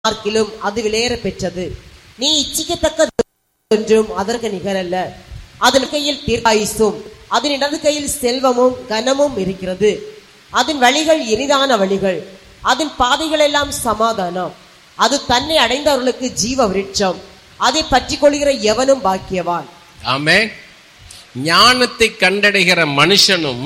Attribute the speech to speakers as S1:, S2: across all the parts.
S1: பார்க்கிலும் அது விலையேற பெற்றது நீ இச்சிக்கத்தக்கது என்றும் அதற்கு நிகரல்ல அதன் கையில் தீர்க்காயுசும் அதன் இடது கையில் செல்வமும் கனமும் இருக்கிறது அதன் வழிகள் இனிதான வழிகள் அதன் பாதைகள் எல்லாம் சமாதானம் அது தன்னை அடைந்தவர்களுக்கு ஜீவ விருட்சம் அதை பற்றி கொள்கிற எவனும் பாக்கியவான்
S2: ஆமே ஞானத்தை கண்டடைகிற மனுஷனும்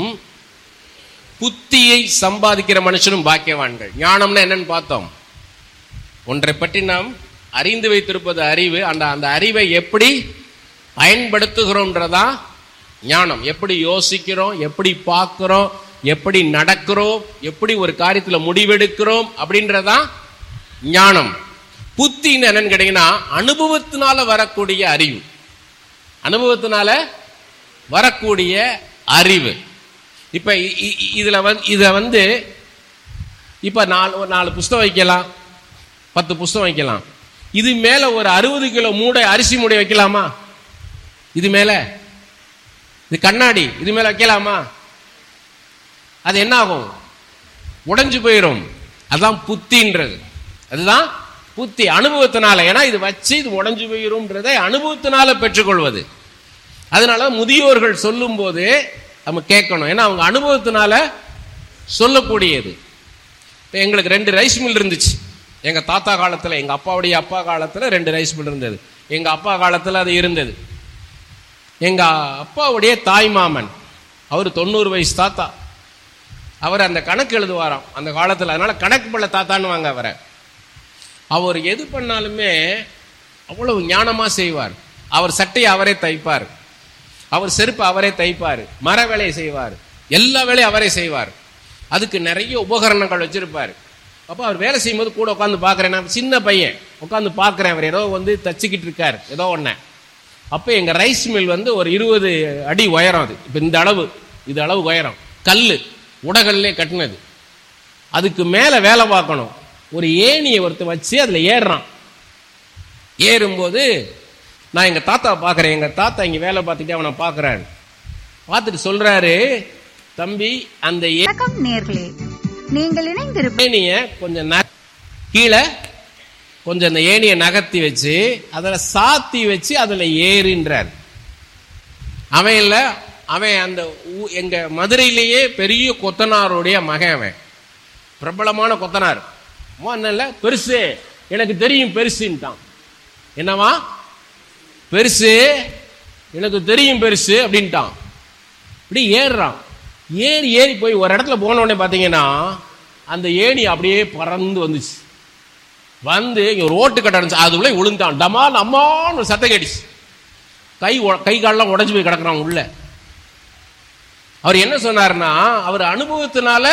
S2: புத்தியை சம்பாதிக்கிற மனுஷனும் பாக்கியவான்கள் ஞானம்னா என்னன்னு பார்த்தோம் ஒன்றை பற்றி நாம் அறிந்து வைத்திருப்பது அறிவு அந்த அந்த அறிவை எப்படி பயன்படுத்துகிறோம்ன்றதா ஞானம் எப்படி யோசிக்கிறோம் எப்படி பார்க்கிறோம் எப்படி நடக்கிறோம் எப்படி ஒரு காரியத்துல முடிவெடுக்கிறோம் அப்படின்றதா ஞானம் புத்தின்னு என்னன்னு கேட்டீங்கன்னா அனுபவத்தினால வரக்கூடிய அறிவு அனுபவத்தினால வரக்கூடிய அறிவு இப்ப இ- இ- இதுல வந்து இத வந்து இப்ப நாலு ஒரு நாலு புஸ்தகம் வைக்கலாம் பத்து புஸ்தகம் வைக்கலாம் இது மேல ஒரு அறுபது கிலோ மூடை அரிசி மூடை வைக்கலாமா இது மேல இது கண்ணாடி இது மேல வைக்கலாமா அது என்ன ஆகும் உடைஞ்சு போயிடும் அதுதான் புத்தின்றது அதுதான் புத்தி அனுபவத்தினால ஏன்னா இது வச்சு இது உடைஞ்சு போயிரும்ன்றதை அனுபவத்தினால பெற்றுக்கொள்வது அதனால முதியோர்கள் சொல்லும் போது நம்ம கேட்கணும் ஏன்னா அவங்க அனுபவத்தினால சொல்லக்கூடியது இப்ப எங்களுக்கு ரெண்டு ரைஸ் மில் இருந்துச்சு எங்க தாத்தா காலத்துல எங்க அப்பாவுடைய அப்பா காலத்துல ரெண்டு ரைஸ் மில் இருந்தது எங்க அப்பா காலத்துல அது இருந்தது எங்க அப்பாவுடைய தாய் மாமன் அவர் தொண்ணூறு வயசு தாத்தா அவர் அந்த கணக்கு எழுதுவாராம் அந்த காலத்துல அதனால கணக்கு பள்ள தாத்தான்னு வாங்க அவரை அவர் எது பண்ணாலுமே அவ்வளவு ஞானமா செய்வார் அவர் சட்டையை அவரே தைப்பார் அவர் செருப்பு அவரே தைப்பார் மர வேலையை செய்வார் எல்லா வேலையும் அவரே செய்வார் அதுக்கு நிறைய உபகரணங்கள் வச்சிருப்பார் அப்போ அவர் வேலை செய்யும்போது கூட உட்காந்து பார்க்குறேன் நான் சின்ன பையன் உட்காந்து பார்க்குறேன் அவர் ஏதோ வந்து தச்சுக்கிட்டு இருக்கார் ஏதோ ஒன்று அப்போ எங்கள் ரைஸ் மில் வந்து ஒரு இருபது அடி உயரம் அது இப்போ இந்த அளவு இது அளவு உயரம் கல் உடகல்லே கட்டினது அதுக்கு மேலே வேலை பார்க்கணும் ஒரு ஏணியை ஒருத்தன் வச்சு அதில் ஏறுறான் ஏறும்போது நான் எங்கள் தாத்தாவை பார்க்குறேன் எங்கள் தாத்தா இங்கே வேலை பார்த்துட்டு அவனை பார்க்குறாரு பார்த்துட்டு சொல்கிறாரு தம்பி அந்த ஏ-
S3: வணக்கம் நேர்களே நீங்கள் இணைந்திருப்ப
S2: ஏணியை கொஞ்சம் ந- கீழே கொஞ்சம் அந்த ஏணியை நகர்த்தி வச்சு அதில் சாத்தி வச்சு அதில் ஏறின்றார் அவன் இல்லை அவன் அந்த ஊ- எங்க மதுரையிலேயே பெரிய கொத்தனாருடைய மகன் அவன் பிரபலமான கொத்தனார் இல்ல பெருசு எனக்கு தெரியும் பெருசுன்ட்டான் என்னவா பெருசு எனக்கு தெரியும் பெருசு அப்படின்ட்டான் இப்படி ஏறுறான் ஏறி ஏறி போய் ஒரு இடத்துல போன உடனே பார்த்தீங்கன்னா அந்த ஏணி அப்படியே பறந்து வந்துச்சு வந்து இங்க ஒரு ஓட்டு கட்ட இருந்துச்சு அதுக்குள்ளே விழுந்தான் டமால் அம்மான்னு ஒரு சத்தம் கேட்டுச்சு கை உ- கை காலெல்லாம் உடைஞ்சு போய் கிடக்குறான் உள்ள அவர் என்ன சொன்னாருன்னா அவர் அனுபவத்தினால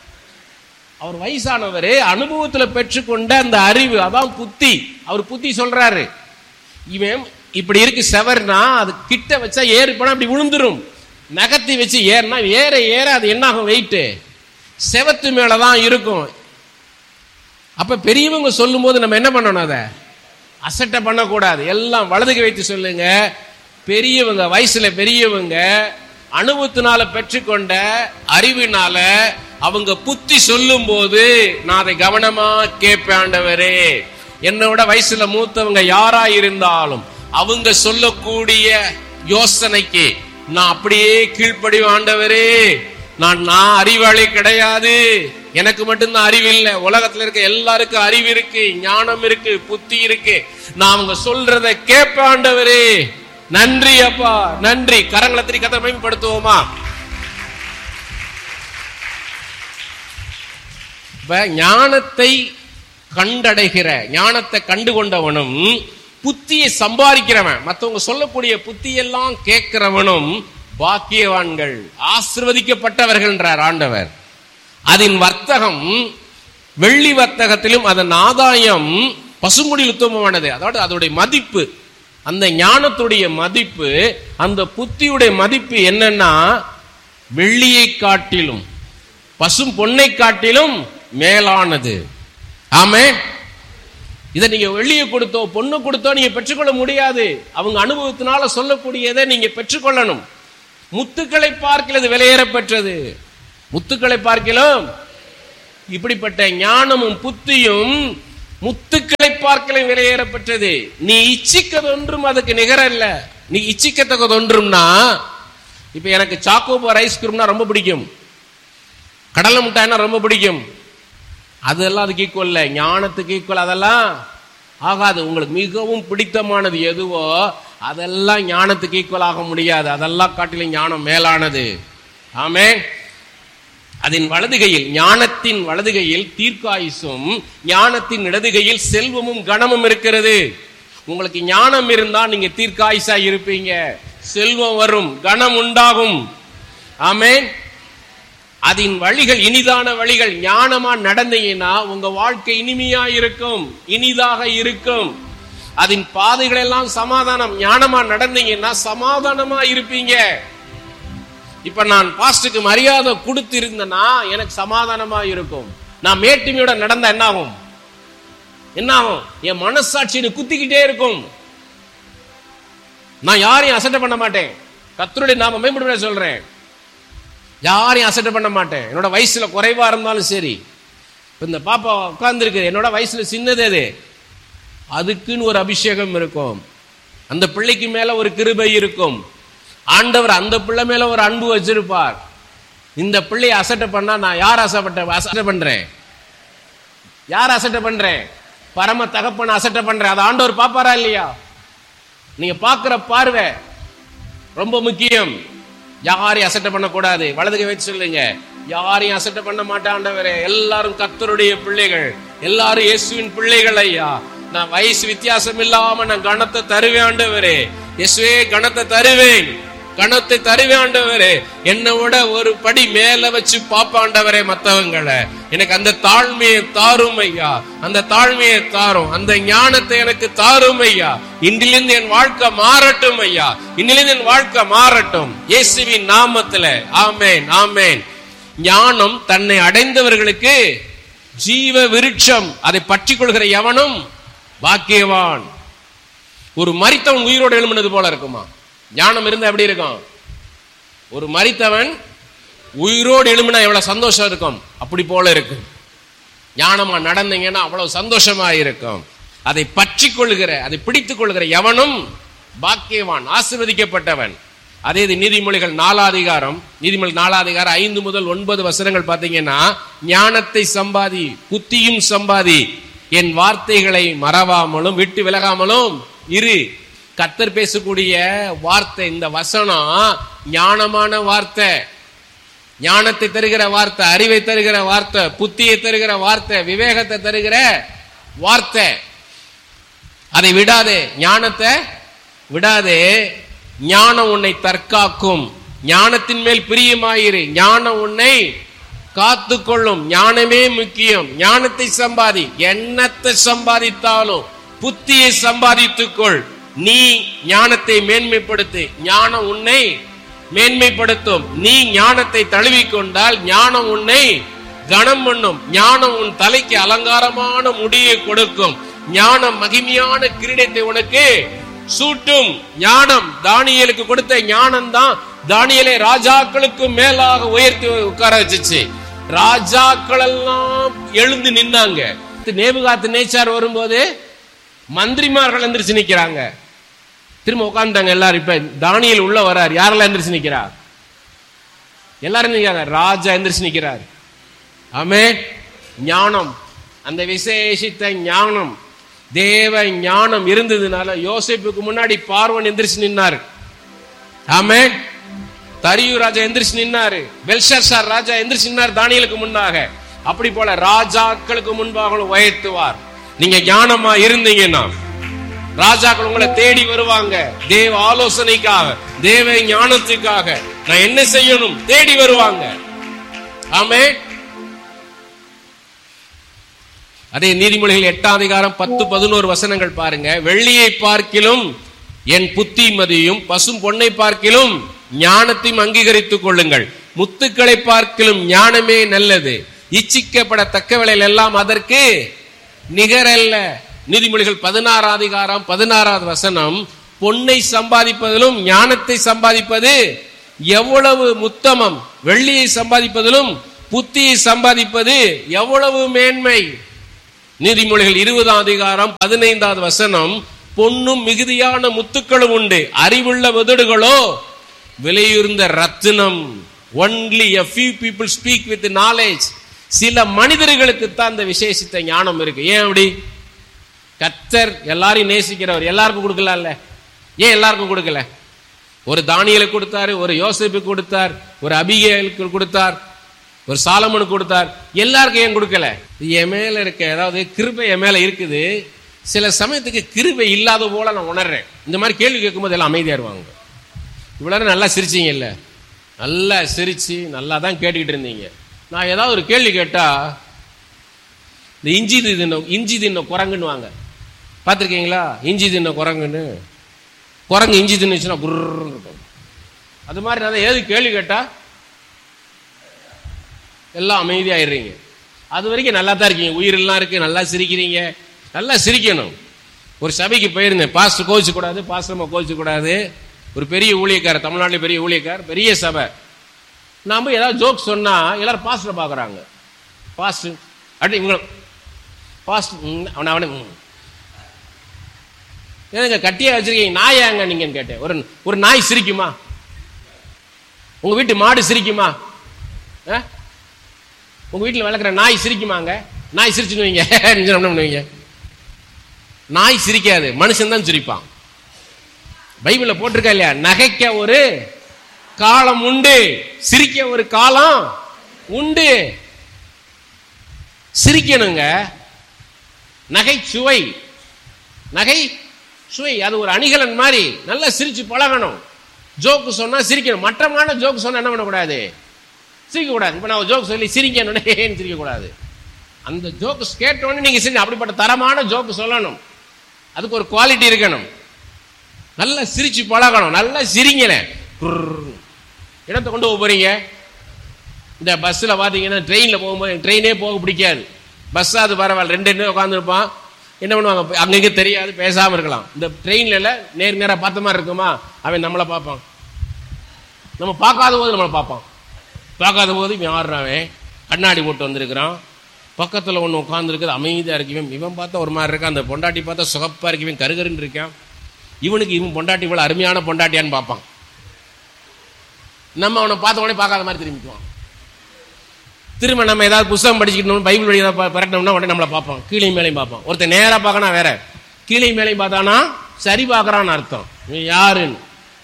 S2: அவர் வயசானவர் அனுபவத்துல பெற்றுக்கொண்ட அந்த அறிவு அதான் புத்தி அவர் புத்தி சொல்றாரு இவன் இப்படி இருக்கு செவர்னா அது கிட்ட வச்சா ஏறி போனா அப்படி விழுந்துரும் நகர்த்தி வச்சு ஏறினா ஏற ஏற அது என்ன ஆகும் வெயிட் செவத்து மேலதான் இருக்கும் அப்ப பெரியவங்க சொல்லும் போது நம்ம என்ன பண்ணணும் அதை அசட்டை பண்ணக்கூடாது எல்லாம் வலதுக்கு வைத்து சொல்லுங்க பெரியவங்க வயசுல பெரியவங்க அனுபவத்தினால பெற்றுக்கொண்ட அறிவினால அவங்க புத்தி சொல்லும் போது நான் அதை கவனமா கேட்பேன் ஆண்டவரே என்னோட வயசுல மூத்தவங்க யாரா இருந்தாலும் அவங்க சொல்லக்கூடிய யோசனைக்கு நான் அப்படியே கீழ்ப்படி ஆண்டவரே நான் நான் அறிவாளி கிடையாது எனக்கு மட்டும்தான் அறிவு இல்லை உலகத்துல இருக்க எல்லாருக்கும் அறிவு இருக்கு ஞானம் இருக்கு புத்தி இருக்கு நான் அவங்க சொல்றத கேட்ப ஆண்டவரே நன்றி அப்பா நன்றி கரங்களை திரி கதை மேம்படுத்துவோமா இப்ப ஞானத்தை கண்டடைகிற ஞானத்தை கண்டு கொண்டவனும் புத்தியை சம்பாதிக்கிறவன் மத்தவங்க சொல்லக்கூடிய புத்தியெல்லாம் கேட்கிறவனும் பாக்கியவான்கள் ஆசிர்வதிக்கப்பட்டவர்கள் என்றார் ஆண்டவர் அதன் வர்த்தகம் வெள்ளி வர்த்தகத்திலும் அதன் ஆதாயம் பசுமுடியில் உத்தமமானது அதாவது அதோடைய மதிப்பு அந்த ஞானத்துடைய மதிப்பு அந்த புத்தியுடைய மதிப்பு என்னன்னா வெள்ளியை காட்டிலும் பசும் பொன்னை காட்டிலும் மேலானது ஆமே இதை நீங்க வெள்ளியை கொடுத்தோ பொண்ணு கொடுத்தோ நீங்க பெற்றுக்கொள்ள முடியாது அவங்க அனுபவத்தினால சொல்லக்கூடியதை நீங்க பெற்றுக்கொள்ளணும் முத்துக்களை பார்க்கிறது விலையேற பெற்றது முத்துக்களை பார்க்கலாம் இப்படிப்பட்ட ஞானமும் புத்தியும் முத்துக்களை பார்க்கல விலையேறப்பட்டது நீ இச்சிக்கதொன்றும் அதுக்கு நிகரல்ல நீ இச்சிக்கத்தக்கதொன்றும்னா இப்ப எனக்கு சாக்கோபார் ஐஸ்கிரீம்னா ரொம்ப பிடிக்கும் கடலை மிட்டாய்னா ரொம்ப பிடிக்கும் அதெல்லாம் அதுக்கு ஈக்குவல் இல்லை ஞானத்துக்கு ஈக்குவல் அதெல்லாம் ஆகாது உங்களுக்கு மிகவும் பிடித்தமானது எதுவோ அதெல்லாம் ஞானத்துக்கு ஈக்குவல் ஆக முடியாது அதெல்லாம் காட்டிலும் ஞானம் மேலானது ஆமே அதன் வலதுகையில் ஞானத்தின் வலதுகையில் தீர்க்காயுசும் ஞானத்தின் இடதுகையில் செல்வமும் கனமும் இருக்கிறது உங்களுக்கு ஞானம் இருந்தா நீங்க தீர்க்காயுசா இருப்பீங்க செல்வம் வரும் கனம் உண்டாகும் ஆமென் அதன் வழிகள் இனிதான வழிகள் ஞானமா நடந்தீங்கன்னா உங்க வாழ்க்கை இனிமையா இருக்கும் இனிதாக இருக்கும் அதன் பாதைகள் எல்லாம் சமாதானம் ஞானமா நடந்தீங்கன்னா சமாதானமா இருப்பீங்க இப்ப நான் பாஸ்டுக்கு மரியாதை கொடுத்து இருந்தேன்னா எனக்கு சமாதானமா இருக்கும் நான் மேட்டுமையோட நடந்தா என்ன ஆகும் என்ன ஆகும் என் மனசாட்சியை குத்திக்கிட்டே இருக்கும் நான் யாரையும் அசட்டை பண்ண மாட்டேன் கத்தருடைய நாம மேம்படுத்த சொல்றேன் யாரையும் அசட்டை பண்ண மாட்டேன் என்னோட வயசுல குறைவா இருந்தாலும் சரி இப்ப இந்த பாப்பா உட்கார்ந்துருக்கு என்னோட வயசுல சின்னது அது அதுக்குன்னு ஒரு அபிஷேகம் இருக்கும் அந்த பிள்ளைக்கு மேல ஒரு கிருபை இருக்கும் ஆண்டவர் அந்த பிள்ளை மேல ஒரு அன்பு வச்சிருப்பார் இந்த பிள்ளையை அசட்டை பண்ணா நான் யார் அசப்பட்ட அசட்டை பண்றேன் யார் அசட்டை பண்றேன் பரம தகப்பன் அசட்டை பண்றேன் அதை ஆண்டவர் பாப்பாரா இல்லையா நீங்க பாக்குற பார்வை ரொம்ப முக்கியம் யாரையும் அசட்டை பண்ணக்கூடாது வலதுகை வச்சு சொல்லுங்க யாரையும் அசட்டை பண்ண மாட்டாண்டவரே எல்லாரும் கத்தருடைய பிள்ளைகள் எல்லாரும் இயேசுவின் பிள்ளைகள் ஐயா நான் வயசு வித்தியாசம் இல்லாம நான் கணத்தை தருவேன் ஆண்டவரே இயேசுவே கணத்தை தருவேன் கணத்தை தருவேன் ஆண்டவரே என்னை விட ஒரு படி மேல வச்சு பாப்பாண்டவரே மத்தவங்களை எனக்கு அந்த தாழ்மையை தாரும் ஐயா அந்த தாழ்மையை தாரும் அந்த ஞானத்தை எனக்கு தாரும் ஐயா இன்றிலிருந்து என் வாழ்க்கை மாறட்டும் ஐயா இன்னிலிருந்து என் வாழ்க்கை மாறட்டும் இயேசுவின் நாமத்துல ஆமேன் ஆமேன் ஞானம் தன்னை அடைந்தவர்களுக்கு ஜீவ விருட்சம் அதை பற்றி கொள்கிற எவனும் பாக்கியவான் ஒரு மரித்தவன் உயிரோடு எழும்பினது போல இருக்குமா ஞானம் இருந்தா எப்படி இருக்கும் ஒரு மரித்தவன் உயிரோடு எழும்பினா எவ்வளவு சந்தோஷம் இருக்கும் அப்படி போல இருக்கும் ஞானமா நடந்தீங்கன்னா அவ்வளவு சந்தோஷமா இருக்கும் அதை பற்றி கொள்கிற அதை பிடித்துக் கொள்கிற எவனும் பாக்கியவான் ஆசிர்வதிக்கப்பட்டவன் அதே இது நீதிமொழிகள் நாலாதிகாரம் நீதிமொழி நாலாதிகாரம் ஐந்து முதல் ஒன்பது வசனங்கள் பார்த்தீங்கன்னா ஞானத்தை சம்பாதி புத்தியும் சம்பாதி என் வார்த்தைகளை மறவாமலும் விட்டு விலகாமலும் இரு கத்தர் பேசக்கூடிய வார்த்தை இந்த வசனம் ஞானமான வார்த்தை ஞானத்தை தருகிற வார்த்தை அறிவை தருகிற வார்த்தை புத்தியை தருகிற வார்த்தை விவேகத்தை தருகிற வார்த்தை அதை விடாதே ஞானத்தை விடாதே ஞானம் உன்னை தற்காக்கும் ஞானத்தின் மேல் பிரியமாயிரு ஞானம் உன்னை காத்துக்கொள்ளும் ஞானமே முக்கியம் ஞானத்தை சம்பாதி எண்ணத்தை சம்பாதித்தாலும் புத்தியை சம்பாதித்துக்கொள் நீ ஞானத்தை மேன்மைப்படுத்து ஞானம் உன்னை மேன்மைப்படுத்தும் நீ ஞானத்தை தழுவிக்கொண்டால் ஞானம் உன்னை கனம் பண்ணும் ஞானம் உன் தலைக்கு அலங்காரமான முடியை கொடுக்கும் ஞானம் மகிமையான கிரீடத்தை உனக்கு சூட்டும் ஞானம் தானியலுக்கு கொடுத்த ஞானம் தான் தானியலை ராஜாக்களுக்கு மேலாக உயர்த்தி உட்கார வச்சுச்சு ராஜாக்கள் எல்லாம் எழுந்து நின்னாங்க நேபுகாத்து நேச்சார் வரும்போது மந்திரிமார்கள் எந்திரிச்சு நிக்கிறாங்க திரும்ப உட்காந்துட்டாங்க எல்லாரும் இப்ப தானியல் உள்ள வரார் யாரெல்லாம் எந்திரிச்சு நிக்கிறா எல்லாரும் நிக்கிறாங்க ராஜா எந்திரிச்சு நிக்கிறார் ஆமே ஞானம் அந்த விசேஷித்த ஞானம் தேவ ஞானம் இருந்ததுனால யோசிப்புக்கு முன்னாடி பார்வன் எந்திரிச்சு நின்னார் ஆமே தரியு ராஜா எந்திரிச்சு நின்னாரு பெல்ஷார் ராஜா எந்திரிச்சு நின்னார் தானியலுக்கு முன்னாக அப்படி போல ராஜாக்களுக்கு முன்பாக உயர்த்துவார் நீங்க ஞானமா இருந்தீங்கன்னா ராஜாக்கள் உங்களை தேடி வருவாங்க தேவ ஆலோசனைக்காக தேவ ஞானத்துக்காக நான் என்ன செய்யணும் தேடி வருவாங்க ஆமே அதே நீதிமொழிகள் எட்டாம் அதிகாரம் பத்து பதினோரு வசனங்கள் பாருங்க வெள்ளியை பார்க்கிலும் என் புத்திமதியும் பசும் பொன்னை பார்க்கிலும் ஞானத்தையும் அங்கீகரித்துக் கொள்ளுங்கள் முத்துக்களை பார்க்கிலும் ஞானமே நல்லது இச்சிக்கப்படத்தக்கவளையில் எல்லாம் அதற்கு நிகரல்ல நீதிமொழிகள் பதினாறாம் அதிகாரம் பதினாறாவது வசனம் பொன்னை சம்பாதிப்பதிலும் ஞானத்தை சம்பாதிப்பது எவ்வளவு முத்தமம் வெள்ளியை சம்பாதிப்பதிலும் புத்தியை சம்பாதிப்பது எவ்வளவு மேன்மை நீதிமொழிகள் இருபதாம் அதிகாரம் பதினைந்தாவது வசனம் பொன்னும் மிகுதியான முத்துக்களும் உண்டு அறிவுள்ள உதடுகளோ விலையுர்ந்த ரத்தினம் only a few people speak with knowledge சில மனிதர்களுக்கு தான் அந்த விசேஷித்த ஞானம் இருக்கு ஏன் அப்படி கத்தர் எல்லாரையும் நேசிக்கிறவர் எல்லாருக்கும் கொடுக்கலாம்ல ஏன் எல்லாருக்கும் கொடுக்கல ஒரு தானியலுக்கு கொடுத்தாரு ஒரு யோசேப்புக்கு கொடுத்தார் ஒரு அபிகேலுக்கு கொடுத்தார் ஒரு சாலமனுக்கு கொடுத்தார் எல்லாருக்கும் ஏன் கொடுக்கல இது என் மேல இருக்க அதாவது கிருபை என் மேல இருக்குது சில சமயத்துக்கு கிருபை இல்லாத போல நான் உணர்றேன் இந்த மாதிரி கேள்வி கேட்கும்போது எல்லாம் அமைதியா இருவாங்க இவ்வளவு நேரம் நல்லா சிரிச்சீங்க இல்ல நல்லா சிரிச்சு நல்லா தான் கேட்டுக்கிட்டு இருந்தீங்க நான் ஏதாவது ஒரு கேள்வி கேட்டா இந்த இஞ்சி தின்ன இஞ்சி தின்ன குரங்குன்னு வாங்க பார்த்துருக்கீங்களா இஞ்சி தின்ன குரங்குன்னு குரங்கு இஞ்சி தின்னுச்சுன்னா குர்ன்னு இருக்கும் அது மாதிரி நான் ஏது கேள்வி கேட்டா எல்லாம் அமைதியாயிடுறீங்க அது வரைக்கும் நல்லா தான் இருக்கீங்க உயிரெல்லாம் இருக்கு நல்லா சிரிக்கிறீங்க நல்லா சிரிக்கணும் ஒரு சபைக்கு போயிருந்தேன் பாஸ்டர் கோவிச்சு கூடாது பாஸ்டர்மா கோவிச்சு கூடாது ஒரு பெரிய ஊழியக்காரர் தமிழ்நாட்டில் பெரிய ஊழியக்கார் பெரிய சபை நான் போய் ஏதாவது ஜோக் சொன்னா எல்லாரும் பாஸ்டரை பார்க்குறாங்க பாஸ்டர் அப்படி இவங்க பாஸ்டர் அவனை அவனை ம். ஏங்க கட்டியா வச்சிருக்கீங்க நாய் ஏங்க நீங்கன்னு கேட்டேன் ஒரு ஒரு நாய் சிரிக்குமா உங்க வீட்டு மாடு சிரிக்குமா ஆ? உங்க வீட்டில் வளர்க்குற நாய் சிரிக்குமாங்க நாய் சிரிச்சுன்னு வைங்க நீங்க என்ன பண்ணுவீங்க நாய் சிரிக்காது மனுஷன் தான் சிரிப்பான் பைபிள்ல போட்டிருக்கா இல்லையா நகைக்க ஒரு காலம் உண்டு சிரிக்க ஒரு காலம் உண்டு சிரிக்கணுங்க நகைச்சுவை நகை சுவை அது ஒரு அணிகலன் மாதிரி நல்லா சிரிச்சு பழகணும் ஜோக்கு சொன்னா சிரிக்கணும் மற்றமான ஜோக்கு சொன்னா என்ன பண்ணக்கூடாது சிரிக்க கூடாது இப்ப நான் ஒரு ஜோக் சொல்லி சிரிக்கணும் ஏன்னு சிரிக்க கூடாது அந்த ஜோக்கு கேட்டோன்னே நீங்க சிரி அப்படிப்பட்ட தரமான ஜோக்கு சொல்லணும் அதுக்கு ஒரு குவாலிட்டி இருக்கணும் நல்லா சிரிச்சு பழகணும் நல்லா சிரிங்களேன் குர்ரு. இடத்தை கொண்டு போக போறீங்க இந்த பஸ்ஸில் பார்த்தீங்கன்னா ட்ரெயினில் போகும்போது ட்ரெயினே போக பிடிக்காது பஸ் அது பரவாயில்ல ரெண்டு ரெண்டு உட்காந்துருப்பான் என்ன பண்ணுவாங்க அங்கங்கே தெரியாது பேசாமல் இருக்கலாம் இந்த ட்ரெயின்ல நேர் நேராக பார்த்த மாதிரி இருக்குமா அவன் நம்மளை பார்ப்பான் நம்ம பார்க்காத போது நம்மளை பார்ப்பான் பார்க்காத போது இவன் ஆடுறான் கண்ணாடி போட்டு வந்திருக்கிறான் பக்கத்தில் ஒன்று உட்காந்துருக்குது அமைதியாக இருக்கு இவன் இவன் பார்த்தா ஒரு மாதிரி இருக்கான் அந்த பொண்டாட்டி பார்த்தா சுகப்பாக இருக்கு இவன் கருகருன்னு இருக்கான் இவனுக்கு இவன் பொண்டாட்டி இவ்வளோ அருமையான பொண்டாட்டியான்னு பார்ப்பான் நம்ம அவனை பார்த்த உடனே பார்க்காத மாதிரி திரும்பிக்குவான் திரும்ப நம்ம ஏதாவது புஸ்தகம் படிச்சுக்கிட்டோம் பைபிள் வழி ஏதாவது பரட்டோம்னா உடனே நம்மளை பார்ப்போம் கீழே மேலையும் பார்ப்போம் ஒருத்தன் நேராக பார்க்கணும் வேற கீழே மேலையும் பார்த்தானா சரி பார்க்கறான்னு அர்த்தம் இவன் யாருன்னு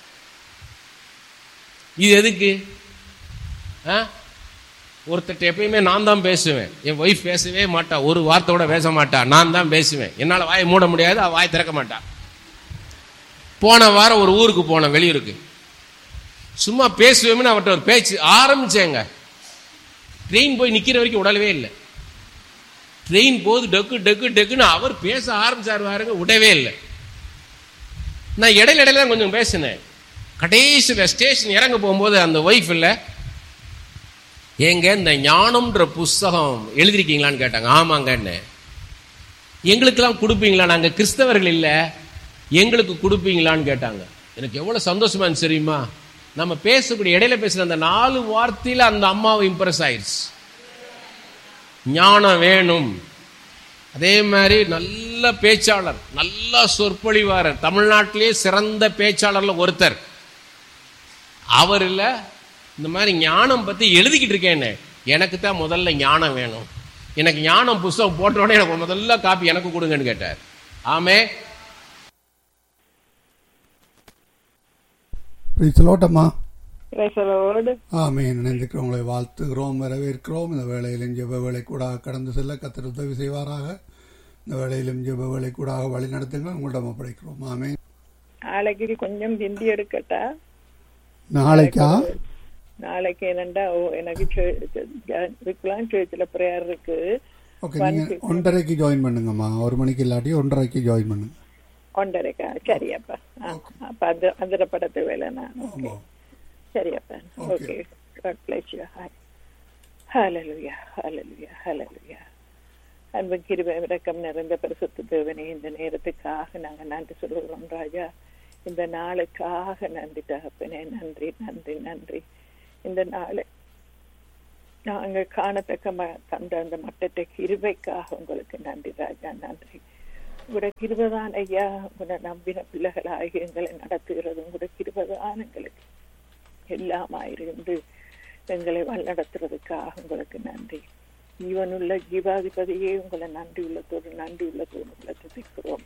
S2: இது எதுக்கு ஆ? ஒருத்தர்ட்ட எப்பயுமே நான் தான் பேசுவேன் என் ஒய்ஃப் பேசவே மாட்டா ஒரு வார்த்தை கூட பேச மாட்டா நான் தான் பேசுவேன் என்னால் வாயை மூட முடியாது அவ வாய் திறக்க மாட்டா போன வாரம் ஒரு ஊருக்கு போனேன் வெளியூருக்கு சும்மா பேசுவேன்னு அவர்கிட்ட ஒரு பேச்சு ஆரம்பிச்சேங்க ட்ரெயின் போய் நிக்கிற வரைக்கும் உடலவே இல்லை ட்ரெயின் போது டக்கு டக்கு டக்குன்னு அவர் பேச ஆரம்பிச்சாரு பாருங்க விடவே இல்லை நான் இடையில இடையில தான் கொஞ்சம் பேசினேன் கடைசியில் ஸ்டேஷன் இறங்க போகும்போது அந்த ஒய்ஃப் இல்லை ஏங்க இந்த ஞானம்ன்ற புஸ்தகம் எழுதிருக்கீங்களான்னு கேட்டாங்க ஆமாங்கன்னு எங்களுக்கெல்லாம் கொடுப்பீங்களா நாங்க கிறிஸ்தவர்கள் இல்ல எங்களுக்கு கொடுப்பீங்களான்னு கேட்டாங்க எனக்கு எவ்வளவு சந்தோஷமா இருந்துச்சு தெரியுமா நம்ம பேசக்கூடிய இடையில பேசுற அந்த நாலு வார்த்தையில அந்த அம்மாவை இம்ப்ரெஸ் ஆயிடுச்சு ஞானம் வேணும் அதே மாதிரி நல்ல பேச்சாளர் நல்ல சொற்பொழிவாரர் தமிழ்நாட்டிலே சிறந்த பேச்சாளர்ல ஒருத்தர் அவர் இல்ல இந்த மாதிரி ஞானம் பத்தி எழுதிக்கிட்டு இருக்கேன்னு எனக்கு தான் முதல்ல ஞானம் வேணும் எனக்கு ஞானம் புஸ்தகம் போட்ட உடனே எனக்கு முதல்ல காப்பி எனக்கு கொடுங்கன்னு கேட்டார் ஆமே
S4: பிரிச்சலோட்டம்மா
S5: பிரசலோடு
S4: ஆமீன் நினைக்கிறவங்களை வாழ்த்துகிறோம் வரவேற்கிறோம் இந்த வேளையிலும் ஜெப வேலை கூட கடந்து செல்ல கத்தர் உதவி செய்வாராக இந்த வேளையிலும் ஜெப வேலை கூட வழி நடத்துங்கள் உங்களிடம் ஒப்படைக்கிறோம் ஆமீன்
S5: நாளைக்கு கொஞ்சம் பிந்தி எடுக்கட்டா
S4: நாளைக்கா
S5: நாளைக்கு என்னண்டா ஓ எனக்கு இருக்கலாம் சேர்ச்சில் ப்ரேயர் இருக்கு
S4: ஓகே நீங்க ஒன்றரைக்கு ஜாயின் பண்ணுங்கம்மா ஒரு மணிக்கு இல்லாட்டி ஒன்றரைக்கு ஜாயின் பண்ணுங்க
S5: ஒன்றரைக்கா சரியப்பா ஆ, அப்ப அந்த அந்த படத்து வேலை நான் ஓகே சரியப்பா okay God bless you. Hi. Hallelujah, hallelujah, hallelujah. அன்பு கிருபை இரக்கம் நிறைந்த பரிசுத்த தேவனே இந்த நேரத்துக்காக நாங்க நன்றி சொல்கிறோம் ராஜா இந்த நாளுக்காக நன்றி தகப்பனே நன்றி நன்றி நன்றி இந்த நாளை நாங்கள் காணத்தக்க ம- தந்த அந்த மட்டத்தை கிருபைக்காக உங்களுக்கு நன்றி ராஜா நன்றி உங்களோட கிருபதான் ஐயா உங்களை நம்பின பிள்ளைகளாகி எங்களை நடத்துகிறது உங்களோட கிருபதான் எங்களுக்கு எல்லாமாயிருந்து எங்களை வழிநடத்துறதுக்காக உங்களுக்கு நன்றி ஜீவனுள்ள ஜீவாதிபதியே உங்களை நன்றி உள்ளதோடு நன்றி உள்ளதோடு உங்களை துதிக்கிறோம்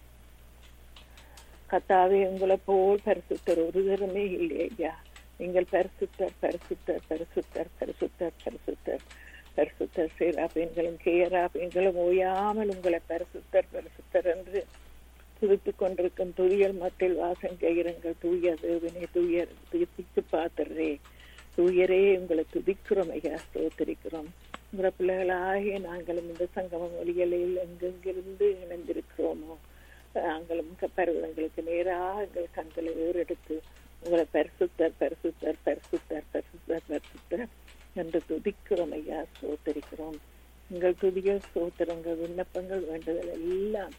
S5: கத்தாவே உங்களை போல் பரிசுத்தர் ஒரு தரமே இல்லை ஐயா நீங்கள் பரிசுத்தர் பரிசுத்தர் பரிசுத்தர் பரிசுத்தர் பரிசுத்தர் பரிசுத்தர் சேராபீன்களும் கேராபீன்களும் ஓயாமல் உங்களை பரிசுத்தர் பரிசுத்தர் என்று துதித்துக் கொண்டிருக்கும் துதியல் மத்தியில் வாசம் செய்கிறங்கள் தூய தேவனே தூய துதித்து பாத்துறே தூயரே உங்களை துதிக்கிறோம் ஐயா ஸ்தோத்திரிக்கிறோம் உங்களை பிள்ளைகளாகிய நாங்களும் இந்த சங்கமம் ஒலிகளில் எங்கெங்கிருந்து இணைந்திருக்கிறோமோ நாங்களும் பருவங்களுக்கு நேராக எங்கள் கண்களை ஏறெடுத்து உங்களை பரிசுத்தர் பரிசுத்தர் பரிசுத்தர் பரிசுத்தர் பரிசுத்தர் என்று துதிக்கிறோம் ஐயா ஸ்தோத்தரிக்கிறோம் உங்கள் துதிகள் ஸ்தோத்திரங்கள் விண்ணப்பங்கள் வேண்டுதல் எல்லாம்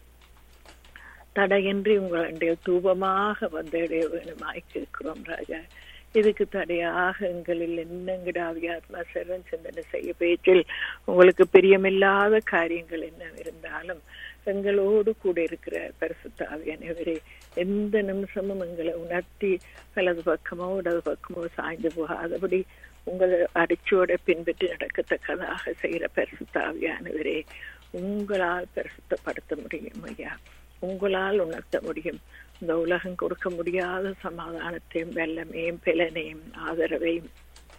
S5: தடையின்றி உங்களுடைய தூபமாக வந்தடைய வேணுமாய் கேட்கிறோம் ராஜா இதுக்கு தடையாக எங்களில் என்னங்கிடாவிய ஆத்மா சர்வன் சிந்தனை செய்ய பேச்சில் உங்களுக்கு பிரியமில்லாத காரியங்கள் என்ன இருந்தாலும் எங்களோடு கூட இருக்கிற பரிசுத்தாவியானவரே எந்த நிமிஷமும் எங்களை உணர்த்தி வலது பக்கமோ இடது பக்கமோ சாய்ந்து போகாதபடி உங்களை அடிச்சோட பின்பற்றி நடக்கத்தக்கதாக செய்கிற பரிசுத்தாவியானவரே உங்களால் பரிசுத்தப்படுத்த முடியும் ஐயா உங்களால் உணர்த்த முடியும் இந்த உலகம் கொடுக்க முடியாத சமாதானத்தையும் வெள்ளமையும் பிளனையும் ஆதரவையும்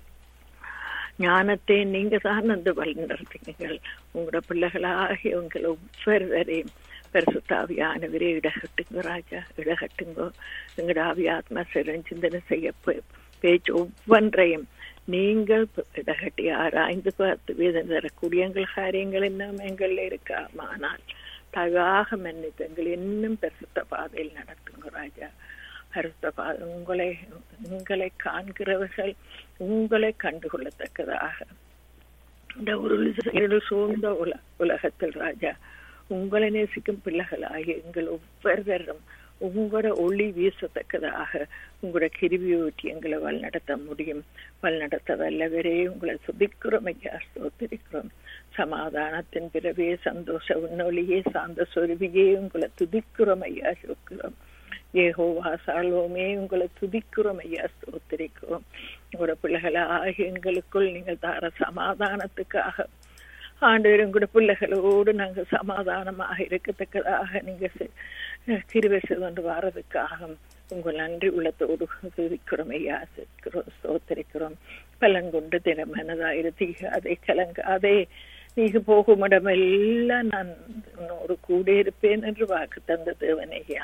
S5: ஞானத்தை நீங்க தான் வந்து வழிநடத்துங்கள் உங்களோட பிள்ளைகளாகி உங்களை ஒவ்வொருவரையும் பரிசுத்தாவியானவரே இடகட்டுங்க ராஜா இடகட்டுங்க எங்களோட ஆவியாத்மா சிறஞ்சிந்தனை செய்ய பேச்சு ஒவ்வொன்றையும் நீங்கள் இடகட்டி ஆராய்ந்து பார்த்து வீதம் தரக்கூடிய எங்கள் காரியங்கள் இன்னும் எங்கள் இருக்காமானால் தகாக மன்னித்து எங்கள் இன்னும் பரிசுத்த பாதையில் நடத்துங்க ராஜா பரிசுத்த பாதை உங்களை உங்களை காண்கிறவர்கள் உங்களை கண்டுகொள்ளத்தக்கதாக இந்த ஒரு இருள் சூழ்ந்த உல உலகத்தில் ராஜா உங்களை நேசிக்கும் பிள்ளைகளாகி எங்கள் ஒவ்வொருவரும் உங்களோட ஒளி வீசத்தக்கதாக உங்களோட கிருவியூட்டி எங்களை வழிநடத்த முடியும் வழிநடத்த வல்லவரே உங்களை சுதிக்கிறோம் ஐயா சோத்திருக்கிறோம் சமாதானத்தின் பிறவே சந்தோஷ உன்னொலியே சாந்த சொருவியே உங்களை துதிக்கிறோம் ஐயா சொக்கிறோம் ஏகோவா சாலோமே உங்களை துதிக்கிறோம் ஐயா ஸ்தோத்திரிக்கிறோம் உங்களோட பிள்ளைகளாகி எங்களுக்குள் நீங்கள் தார சமாதானத்துக்காக ஆண்டு உங்களோட பிள்ளைகளோடு நாங்கள் சமாதானமாக இருக்கத்தக்கதாக நீங்க கிருவை கொண்டு வாரதுக்காக உங்கள் நன்றி உள்ளத்தோடு துதிக்கிறோம் ஐயா சிக்கிறோம் ஸ்தோத்திரிக்கிறோம் பலன் கொண்டு தினமனதாயிரு அதை கலங்க அதே நீங்க போகும் இடமெல்லாம் நான் உன்னோடு கூட இருப்பேன் என்று வாக்கு தந்த தேவனையா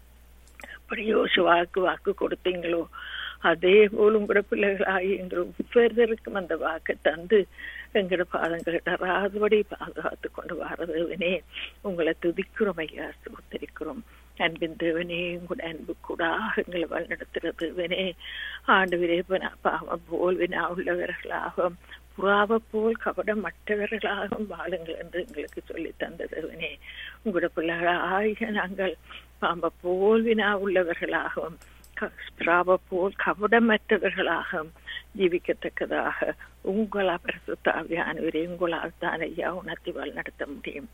S5: அப்படி யோசுவாக்கு வாக்கு கொடுத்தீங்களோ அதே போல் உங்களோட பிள்ளைகளாகி எங்கள் ஒவ்வொருத்தருக்கும் அந்த வாக்கு தந்து எங்களோட பாதங்களை தராதபடி பாதுகாத்து கொண்டு வரதுவனே உங்களை துதிக்கிறோம் ஐயா சுத்தரிக்கிறோம் அன்பின் தேவனே உங்களோட அன்பு கூட எங்களை வழிநடத்துறதுவனே ஆண்டு விரைப்பு பாவம் போல் வினா உள்ளவர்களாக புறாவை போல் கபடம் மற்றவர்களாகவும் வாழுங்கள் என்று எங்களுக்கு சொல்லி தந்ததுவனே உங்களோட பிள்ளைகளாக நாங்கள் பாம்ப போல் வினா உள்ளவர்களாகவும் புறாவை போல் கபடமற்றவர்களாக ஜீவிக்கத்தக்கதாக உங்களா பரிசுத்தாவியானவரே உங்களால் தான் ஐயா உணர்த்தி வழிநடத்த முடியும்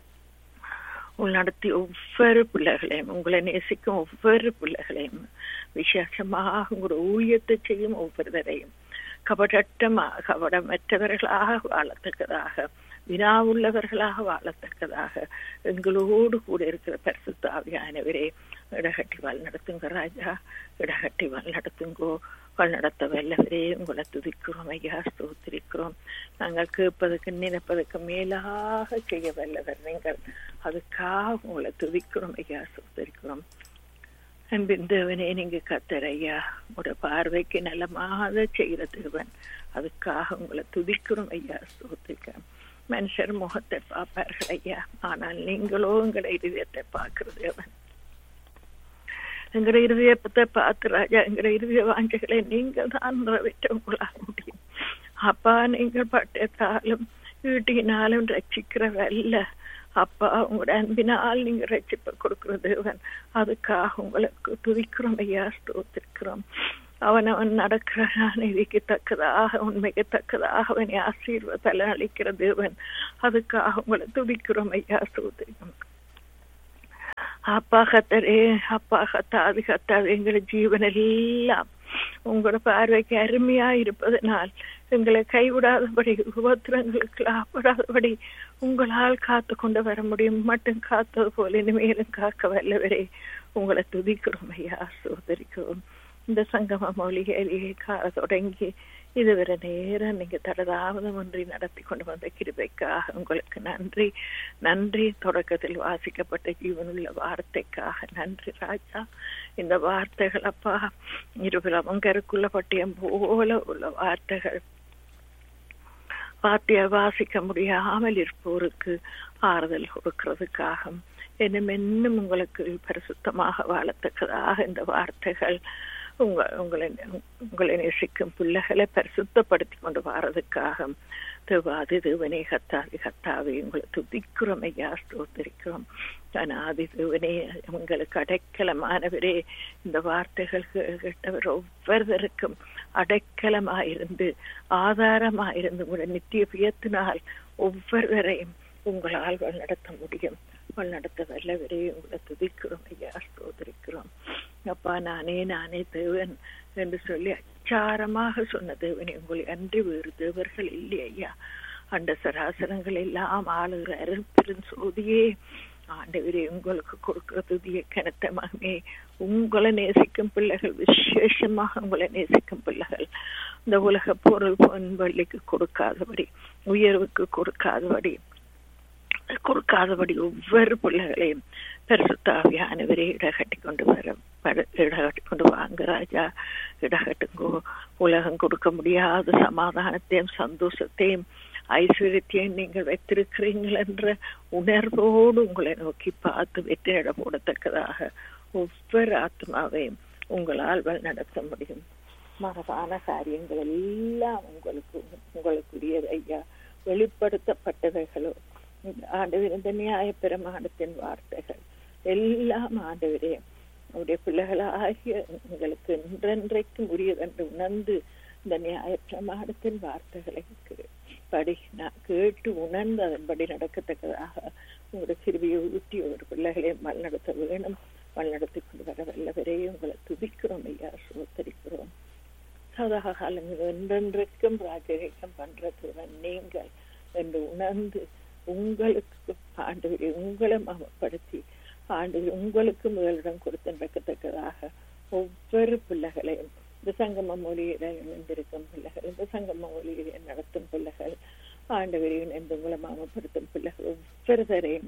S5: நடத்தி ஒவ்வொரு பிள்ளைகளையும் உங்களை நேசிக்கும் ஒவ்வொரு பிள்ளைகளையும் விசேஷமாக உங்களோட ஊழியத்தை செய்யும் ஒவ்வொருவரையும் கபடட்டமாக கபடமற்றவர்களாக வாழத்தக்கதாக வினா உள்ளவர்களாக வாழத்தக்கதாக எங்களோடு கூட இருக்கிற பரிசுத்தாவியானவரே இடகட்டி வாழ் நடத்துங்க ராஜா இடகட்டி வாழ் நடத்துங்கோ வழிநடத்த வல்லவரே உங்களை துதிக்கிறோம் ஐயா ஸ்தோத்திரிக்கிறோம் நாங்கள் கேட்பதற்கு நினைப்பதற்கு மேலாக செய்ய வல்லவர் நீங்கள் அதுக்காக உங்களை துதிக்கிறோம் ஐயா ஸ்தோத்திரிக்கிறோம் அன்பின் தேவனே நீங்க கத்தர் ஐயா உங்களோட பார்வைக்கு நலமாக செய்கிற தேவன் அதுக்காக உங்களை துதிக்கிறோம் ஐயா ஸ்தோத்திரிக்கிறோம் மனுஷர் முகத்தை பார்ப்பார்கள் ஐயா ஆனால் நீங்களோ உங்களை இருதயத்தை பார்க்கிற தேவன் எங்கட இருதயத்தை பார்த்து ராஜா எங்கட இருதய வாஞ்சைகளை நீங்கள் தான் நிறைவேற்ற உங்களால் முடியும் அப்பா நீங்கள் பட்டத்தாலும் வீட்டினாலும் ரட்சிக்கிறவல்ல அப்பா உங்களோட அன்பினால் நீங்க ரட்சிப்ப கொடுக்கிற தேவன் அதுக்காக உங்களுக்கு துதிக்கிறோம் ஐயா ஸ்தோத்திருக்கிறோம் அவன் அவன் நடக்கிற நீதிக்கு தக்கதாக உண்மைக்கு தக்கதாக அவனை ஆசீர்வ பலன் அளிக்கிற தேவன் அதுக்காக உங்களை துதிக்கிறோம் ஐயா சோதரியம் அப்பா கத்தரே அப்பா கத்தாது கத்தாது எங்களை ஜீவன் எல்லாம் உங்களோட பார்வைக்கு அருமையா இருப்பதனால் எங்களை கைவிடாதபடி உபத்திரங்களுக்கு ஆப்படாதபடி உங்களால் காத்து கொண்டு வர முடியும் மட்டும் காத்தது போல இனிமேலும் காக்க வல்லவரே உங்களை துதிக்கிறோம் ஐயா சோதரிக்கிறோம் இந்த சங்கம மொழிகளிலே கால தொடங்கி இதுவரை நேரம் நீங்க தடதாவதம் ஒன்றி நடத்தி கொண்டு வந்த கிருபைக்காக உங்களுக்கு நன்றி நன்றி தொடக்கத்தில் வாசிக்கப்பட்ட ஜீவனுள்ள வார்த்தைக்காக நன்றி ராஜா இந்த வார்த்தைகள் அப்பா இருபுறமும் கருக்குள்ள பட்டியம் போல உள்ள வார்த்தைகள் வார்த்தையை வாசிக்க முடியாமல் இருப்போருக்கு ஆறுதல் கொடுக்கிறதுக்காக இன்னும் இன்னும் உங்களுக்கு பரிசுத்தமாக வாழத்தக்கதாக இந்த வார்த்தைகள் உங்க உங்களை உங்களை நேசிக்கும் பிள்ளைகளை பரிசுத்தப்படுத்தி கொண்டு வாரதுக்காக தேவாதி தேவனே கத்தாதி கத்தாவே உங்களை துதிக்கிறோம் ஐயா ஸ்தோத்திரிக்கிறோம் அனாதி தேவனே உங்களுக்கு அடைக்கலமானவரே இந்த வார்த்தைகள் கேட்டவர் ஒவ்வொருவருக்கும் அடைக்கலமாயிருந்து ஆதாரமாயிருந்து உங்களை நித்திய பியத்தினால் ஒவ்வொருவரையும் உங்களால் வழிநடத்த முடியும் வழிநடத்த வல்லவரே உங்களை துதிக்கிறோம் ஐயா ஸ்தோத்திரிக்கிறோம் அப்பா நானே நானே தேவன் என்று சொல்லி அச்சாரமாக சொன்ன தேவனே உங்களை அன்றி வேறு தேவர்கள் இல்லை ஐயா அண்ட சராசரங்கள் எல்லாம் ஆளுகிற அருள் சோதியே ஆண்டவரே உங்களுக்கு கொடுக்கிற துதிய கனத்த மகமே உங்களை நேசிக்கும் பிள்ளைகள் விசேஷமாக உங்களை நேசிக்கும் பிள்ளைகள் இந்த உலக பொருள் பொன்பள்ளிக்கு கொடுக்காதபடி உயர்வுக்கு கொடுக்காதபடி கொடுக்காதபடி ஒவ்வொரு பிள்ளைகளையும் பரிசுத்தாவியானவரே இடகட்டி கொண்டு வர இடகட்டி கொண்டு வாங்க ராஜா இடகட்டுங்கோ உலகம் கொடுக்க முடியாத சமாதானத்தையும் சந்தோஷத்தையும் ஐஸ்வர்யத்தையும் நீங்கள் வைத்திருக்கிறீர்கள் என்ற உணர்வோடு உங்களை நோக்கி பார்த்து வெற்றியிட போடத்தக்கதாக ஒவ்வொரு ஆத்மாவையும் உங்களால் நடத்த முடியும் மரபான காரியங்கள் எல்லாம் உங்களுக்கு உங்களுக்குரியது ஐயா வெளிப்படுத்தப்பட்டவைகளோ ஆண்டவர் இந்த நியாய பிரமாணத்தின் வார்த்தைகள் எல்லாம் ஆண்டவரே அவருடைய பிள்ளைகளாகிய உங்களுக்கு என்றென்றைக்கும் உரியதென்று உணர்ந்து இந்த நியாய பிரமாணத்தின் வார்த்தைகளை படி நான் கேட்டு உணர்ந்து அதன்படி நடக்கத்தக்கதாக உங்களுடைய சிறுவியை ஊட்டி ஒரு பிள்ளைகளையும் வழிநடத்த வேணும் வழிநடத்தி கொண்டு வர வல்லவரே உங்களை துதிக்கிறோம் ஐயா சோத்தரிக்கிறோம் சதா காலங்கள் என்றென்றைக்கும் ராஜரீகம் பண்றது நீங்கள் என்று உணர்ந்து உங்களுக்கு ஆண்டு உங்களை மமப்படுத்தி ஆண்டு உங்களுக்கு முதலிடம் கொடுத்து நடக்கத்தக்கதாக ஒவ்வொரு பிள்ளைகளையும் இந்த சங்கம மொழியில இணைந்திருக்கும் பிள்ளைகள் இந்த சங்கம மொழியில நடத்தும் பிள்ளைகள் ஆண்டவரையும் எந்த உங்களை மாமப்படுத்தும் பிள்ளைகள் ஒவ்வொருவரையும்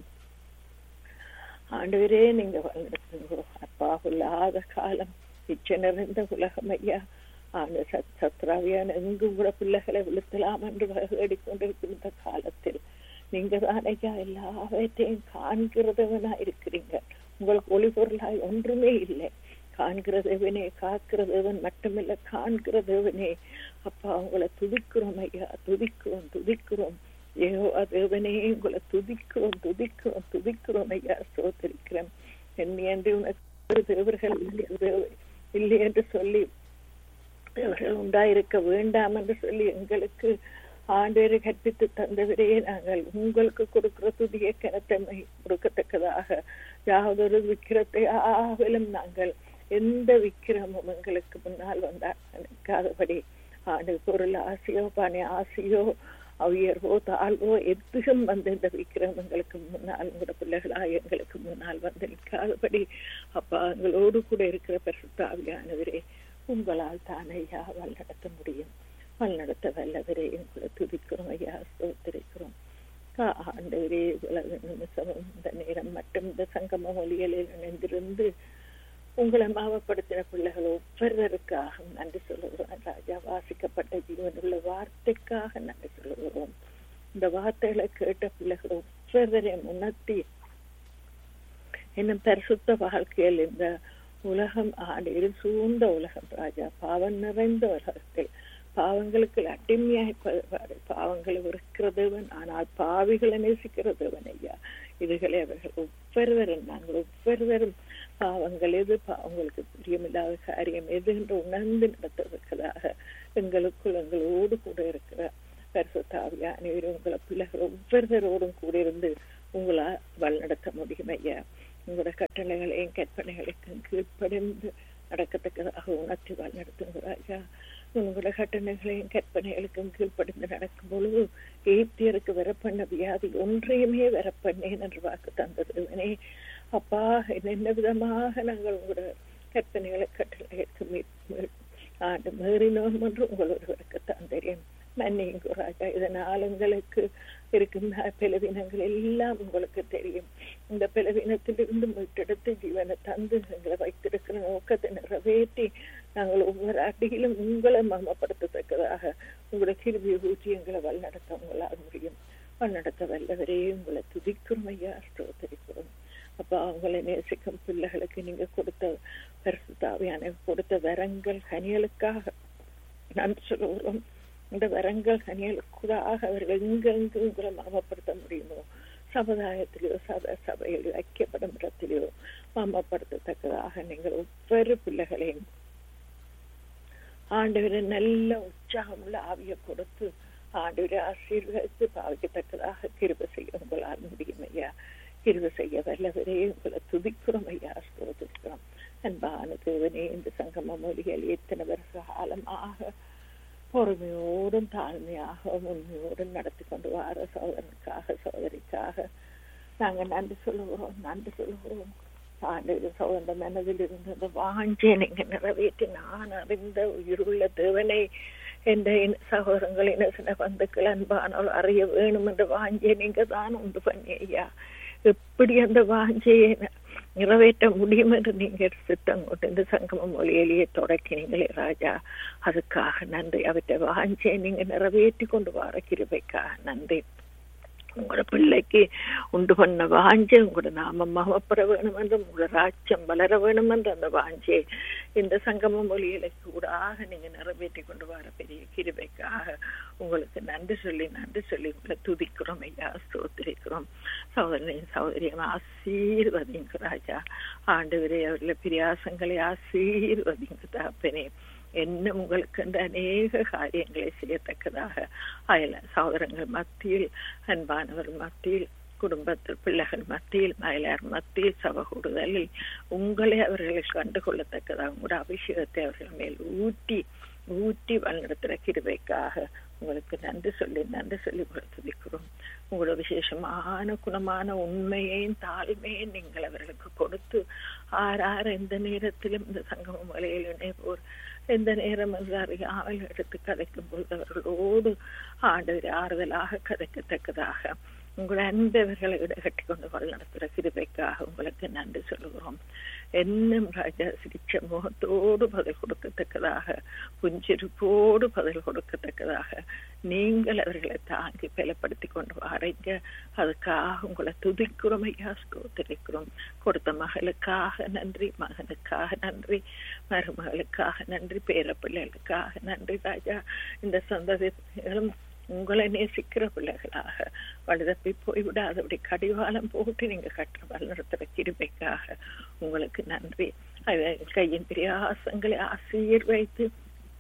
S5: ஆண்டவரே நீங்க வளர்ந்துருக்கோ அப்பா இல்லாத காலம் இச்சை நிறைந்த உலகம் ஐயா ஆண்டு சத் சத்ராவியான எங்கு கூட பிள்ளைகளை விழுத்தலாம் என்று தேடிக்கொண்டிருக்கும் இந்த காலத்தில் நீங்க தான் ஐயா எல்லாவற்றையும் காண்கிறதவனா இருக்கிறீங்க உங்களுக்கு ஒளிபொருளாய் ஒன்றுமே இல்லை காண்கிற தேவனே காக்கிற தேவன் மட்டுமில்ல காண்கிற தேவனே அப்பா உங்களை துதிக்கிறோம் ஐயா துதிக்கிறோம் துதிக்கிறோம் ஏயோ தேவனே உங்களை துதிக்கிறோம் துதிக்கிறோம் துதிக்கிறோம் ஐயா சோதரிக்கிறேன் என்னை உனக்கு தேவர்கள் இல்லை என்று சொல்லி தேவர்கள் உண்டாயிருக்க வேண்டாம் என்று சொல்லி எங்களுக்கு ஆண்டவரை கற்பித்து தந்தவரே நாங்கள் உங்களுக்கு கொடுக்கிற துதிய கனத்தமை கொடுக்கத்தக்கதாக யாவதொரு விக்கிரத்தை ஆவிலும் நாங்கள் எந்த விக்கிரமும் எங்களுக்கு முன்னால் வந்தால் நினைக்காதபடி ஆண்டு பொருள் ஆசையோ பணி ஆசையோ உயர்வோ தாழ்வோ எதுவும் வந்து இந்த விக்கிரம் எங்களுக்கு முன்னால் உங்களோட பிள்ளைகளாக எங்களுக்கு முன்னால் வந்து நிற்காதபடி அப்பா எங்களோடு கூட இருக்கிற பரிசுத்தாவியானவரே உங்களால் தான் ஐயா வழிநடத்த முடியும் வழிநடத்த வல்லவரே உங்களை துதிக்கிறோம் ஐயா ஸ்தோத்திரிக்கிறோம் ஆண்டவரே உலக நிமிஷமும் இந்த நேரம் மட்டும் இந்த சங்கம மொழிகளில் இணைந்திருந்து உங்களை மாவப்படுத்தின பிள்ளைகள் ஒவ்வொருவருக்காக நன்றி சொல்லுகிறோம் ராஜா வாசிக்கப்பட்ட ஜீவனுள்ள வார்த்தைக்காக நன்றி சொல்லுகிறோம் இந்த வார்த்தைகளை கேட்ட பிள்ளைகள் ஒவ்வொருவரையும் உணர்த்தி இன்னும் பரிசுத்த வாழ்க்கையில் இந்த உலகம் ஆண்டு சூழ்ந்த உலகம் ராஜா பாவம் நிறைந்த உலகத்தில் பாவங்களுக்கு அடிமையாய் பாவங்களை வெறுக்கிற தேவன் ஆனால் பாவிகளை நேசிக்கிற தேவன் ஐயா இதுகளை அவர்கள் ஒவ்வொருவரும் நாங்கள் ஒவ்வொருவரும் பாவங்கள் எது பாவங்களுக்கு பிரியமில்லாத காரியம் எது என்று உணர்ந்து நடத்துவதற்காக எங்களுக்குள் எங்களோடு கூட இருக்கிற பரிசுத்தாவியா அனைவரும் உங்களை பிள்ளைகள் ஒவ்வொருவரோடும் கூட இருந்து உங்களா வழிநடத்த முடியும் ஐயா உங்களோட கட்டளைகளையும் கற்பனைகளுக்கும் கீழ்ப்படிந்து நடக்கத்தக்கதாக உணர்த்தி வழிநடத்துங்கிறாயா உங்களோட கட்டளைகளையும் கற்பனைகளுக்கும் கீழ்ப்படிந்து நடக்கும் பொழுது ஏத்தியருக்கு வரப்பண்ண வியாதி ஒன்றையுமே வரப்பண்ணேன் என்று வாக்கு தந்ததுவனே அப்பா என்ன விதமாக நாங்கள் உங்களோட கற்பனைகளை கட்டளைகளுக்கு ஆண்டு மீறினோம் என்று உங்களொருவருக்கு தான் தெரியும் மன்னிங்க ராஜா இதனால் உங்களுக்கு இருக்கும் பலவீனங்கள் எல்லாம் உங்களுக்கு தெரியும் இந்த பலவீனத்திலிருந்து மீட்டெடுத்து ஜீவனை தந்து எங்களை வைத்திருக்கிற நோக்கத்தை நிறைவேற்றி நாங்கள் ஒவ்வொரு அடியிலும் உங்களை மமப்படுத்தத்தக்கதாக உங்களோட கிருபி ஊற்றி எங்களை வழிநடத்த உங்களால் முடியும் வழிநடத்த வல்லவரே உங்களை துதிக்கிறோம் ஐயா ஸ்தோத்தரிக்கிறோம் அப்ப அவங்களை நேசிக்கும் பிள்ளைகளுக்கு நீங்க கொடுத்த பரிசுத்தாவியான கொடுத்த வரங்கள் கனிகளுக்காக நன்றி சொல்லுகிறோம் இந்த வரங்கள் கனிகளுக்குடாக அவர்கள் எங்கெங்கு உங்களை மாமப்படுத்த முடியுமோ சமுதாயத்திலேயோ சபை சபையிலோ ஐக்கியப்படும் இடத்திலேயோ மாமப்படுத்தத்தக்கதாக நீங்கள் ஒவ்வொரு பிள்ளைகளையும் ஆண்டவரை நல்ல உற்சாகமுள்ள ஆவியை கொடுத்து ஆண்டவரை ஆசீர்வதித்து பாவிக்கத்தக்கதாக கிருப செய்ய உங்களால் முடியும் ஐயா கிருப செய்ய வல்லவரே உங்களை துதிக்கிறோம் ஐயா ஸ்தோதிக்கிறோம் அன்பான தேவனே இந்த சங்கம மொழிகள் எத்தனை வருஷ காலமாக பொறுமையோடும் தாழ்மையாக உண்மையோடும் நடத்தி கொண்டு வர சோதரனுக்காக சோதரிக்காக நாங்க நன்றி சொல்லுகிறோம் நன்றி சொல்லுகிறோம் ஆண்டு சோதர மனதில் இருந்த அந்த வாஞ்சை நீங்க நிறைவேற்றி நான் அறிந்த உயிருள்ள தேவனை என்ற சகோதரங்கள் இன பந்துக்கள் அன்பானால் அறிய வேணும் என்ற வாஞ்சை நீங்க தான் உண்டு பண்ணி ஐயா எப்படி அந்த வாஞ்சையை நிறைவேற்ற முடியும் என்று நீங்க சித்தம் கொண்டு இந்த சங்கம மொழியிலேயே தொடக்கினீங்களே ராஜா அதுக்காக நன்றி அவற்றை வாஞ்சை நீங்க நிறைவேற்றி கொண்டு வர கிருபைக்காக நன்றி உங்களோட பிள்ளைக்கு உண்டு பண்ண வாஞ்சை உங்களோட நாமம் மகப்பெற வேணும் என்று உங்களோட ராஜ்யம் வளர வேணும் என்று அந்த வாஞ்சை இந்த சங்கம மொழிகளை கூடாக நீங்க நிறைவேற்றி கொண்டு வர பெரிய கிருபைக்காக உங்களுக்கு நன்றி சொல்லி நன்றி சொல்லி உங்களை துதிக்கிறோம் ஐயா ஸ்தோத்திரிக்கிறோம் சகோதரனையும் சகோதரியும் ஆசீர்வதிங்க ராஜா ஆண்டு அவர்களை பிரியாசங்களை ஆசீர்வதிங்க தாப்பனே என்ன உங்களுக்கு அந்த அநேக காரியங்களை செய்யத்தக்கதாக அயல சகோதரங்கள் மத்தியில் அன்பானவர் மத்தியில் குடும்பத்தில் பிள்ளைகள் மத்தியில் மயிலார் மத்தியில் சபகூடுதலில் உங்களை அவர்கள் கண்டுகொள்ளத்தக்கதாக உங்களோட அபிஷேகத்தை அவர்கள் மேல் ஊட்டி ஊட்டி வழிநடத்துகிற கிருபைக்காக உங்களுக்கு நன்றி சொல்லி நன்றி சொல்லி துதிக்கிறோம் உங்களோட விசேஷமான குணமான உண்மையையும் தாழ்மையும் நீங்கள் அவர்களுக்கு கொடுத்து ஆறு ஆறு எந்த நேரத்திலும் இந்த சங்கம மலையில் இணைப்போர் எந்த நேரம் என்று அறியாமல் எடுத்து கதைக்கும் பொழுது அவர்களோடு ஆண்டவர் ஆறுதலாக கதைக்கத்தக்கதாக உங்கள் அன்பவர்களை இடகட்டி கொண்டு வழி நடத்துகிற கிருபைக்காக உங்களுக்கு நன்றி சொல்லுகிறோம் என்னும் ராஜா சிரிச்ச முகத்தோடு பதில் கொடுக்கத்தக்கதாக புஞ்சிருப்போடு பதில் கொடுக்கத்தக்கதாக நீங்கள் அவர்களை தாங்கி பலப்படுத்தி கொண்டு வாரீங்க அதுக்காக உங்களை துதிக்கிறோம் ஐயா ஸ்தோத்திரிக்கிறோம் கொடுத்த மகளுக்காக நன்றி மகனுக்காக நன்றி மருமகளுக்காக நன்றி பேர பிள்ளைகளுக்காக நன்றி ராஜா இந்த சந்ததிகளும் உங்களை நேசிக்கிற பிள்ளைகளாக வலுதப்பி போய்விடாதபடி கடிவாளம் போட்டு நீங்க கற்ற வல்லுறத்துல கிருபைக்காக உங்களுக்கு நன்றி கையின் பிரியாசங்களை ஆசீர்வைத்து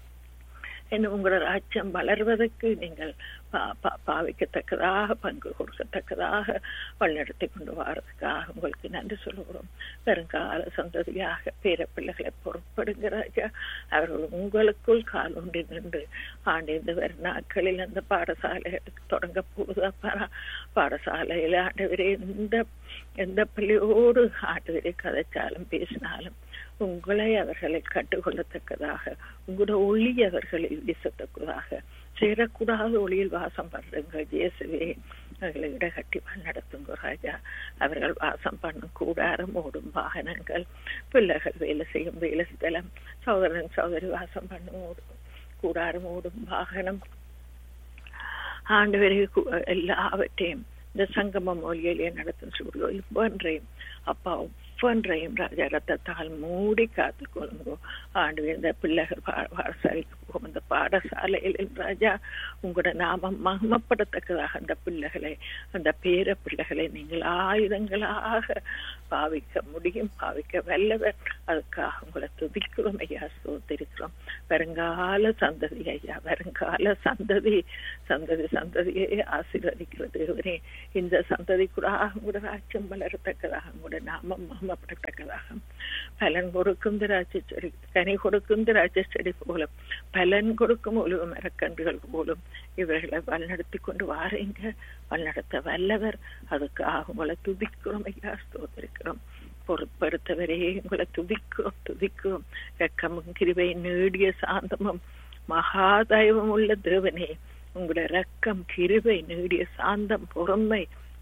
S5: என்ன உங்களோட ராஜ்யம் வளர்வதற்கு நீங்கள் பாவிக்கத்தக்கதாக பங்கு கொடுக்கத்தக்கதாக வழிநடத்தி கொண்டு வரதுக்காக உங்களுக்கு நன்றி சொல்லுகிறோம் வருங்கால சந்ததியாக பேர பிள்ளைகளை பொறுப்படுங்க ராஜா அவர்கள் உங்களுக்குள் கால் ஒன்றி நின்று ஆண்டு வரும் நாட்களில் அந்த பாடசாலைகளுக்கு தொடங்க போகுதா பாடசாலையில் ஆண்டவரே எந்த எந்த பிள்ளையோடு ஆண்டவரே கதைச்சாலும் பேசினாலும் உங்களை அவர்களை கண்டுகொள்ளத்தக்கதாக உங்களோட ஒளி அவர்களில் வீசத்தக்கதாக சேரக்கூடாத ஒளியில் வாசம் பண்றங்க இயேசுவே அவர்களை இடகட்டி நடத்துங்க ராஜா அவர்கள் வாசம் பண்ணும் கூடாரம் ஓடும் வாகனங்கள் பிள்ளைகள் வேலை செய்யும் வேலை ஸ்தலம் சோதரன் சோதரி வாசம் பண்ணும் ஓடும் கூடாரம் ஓடும் வாகனம் ஆண்டு எல்லாவற்றையும் இந்த சங்கம மொழியிலே நடத்தும் சூழல் ஒவ்வொன்றையும் அப்பா ஒவ்வொன்றையும் ராஜா ரத்தத்தால் மூடி காத்துக்கொள்ளுங்கோ ஆண்டு இந்த பிள்ளைகள் பாடசாலைக்கு போகும் அந்த பாடசாலையில் ராஜா உங்களோட நாமம் மகிமப்படத்தக்கதாக அந்த பிள்ளைகளை அந்த பேர பிள்ளைகளை நீங்கள் ஆயுதங்களாக பாவிக்க முடியும் பாவிக்க வல்லவர் அதுக்காக உங்களை துதிக்கிறோம் ஐயா சோத்திருக்கிறோம் வருங்கால சந்ததி ஐயா வருங்கால சந்ததி சந்ததி சந்ததியை ஆசீர்வதிக்கிறது தேவனே இந்த சந்ததி கூட உங்களோட ராஜ்யம் வளரத்தக்கதாக உங்களோட நாமம் மகமப்படத்தக்கதாக பலன் கொடுக்கும் திராட்சை செடி கனி கொடுக்கும் திராட்சை செடி போலும் பலன் கொடுக்கும் ஒழுவு மரக்கன்றுகள் போலும் இவர்களை வழிநடத்தி கொண்டு வாரீங்க வழிநடத்த வல்லவர் அதுக்காக உங்களை துதிக்கிறோம் ஐயா ஸ்தோத்திருக்கிறோம் பொறுப்படுத்தவரே உங்களை துதிக்கிறோம் துதிக்கிறோம் ரக்கமும் கிருபை நீடிய சாந்தமும் மகாதயவம் உள்ள தேவனே உங்களோட ரக்கம் கிருபை நீடிய சாந்தம் பொறுமை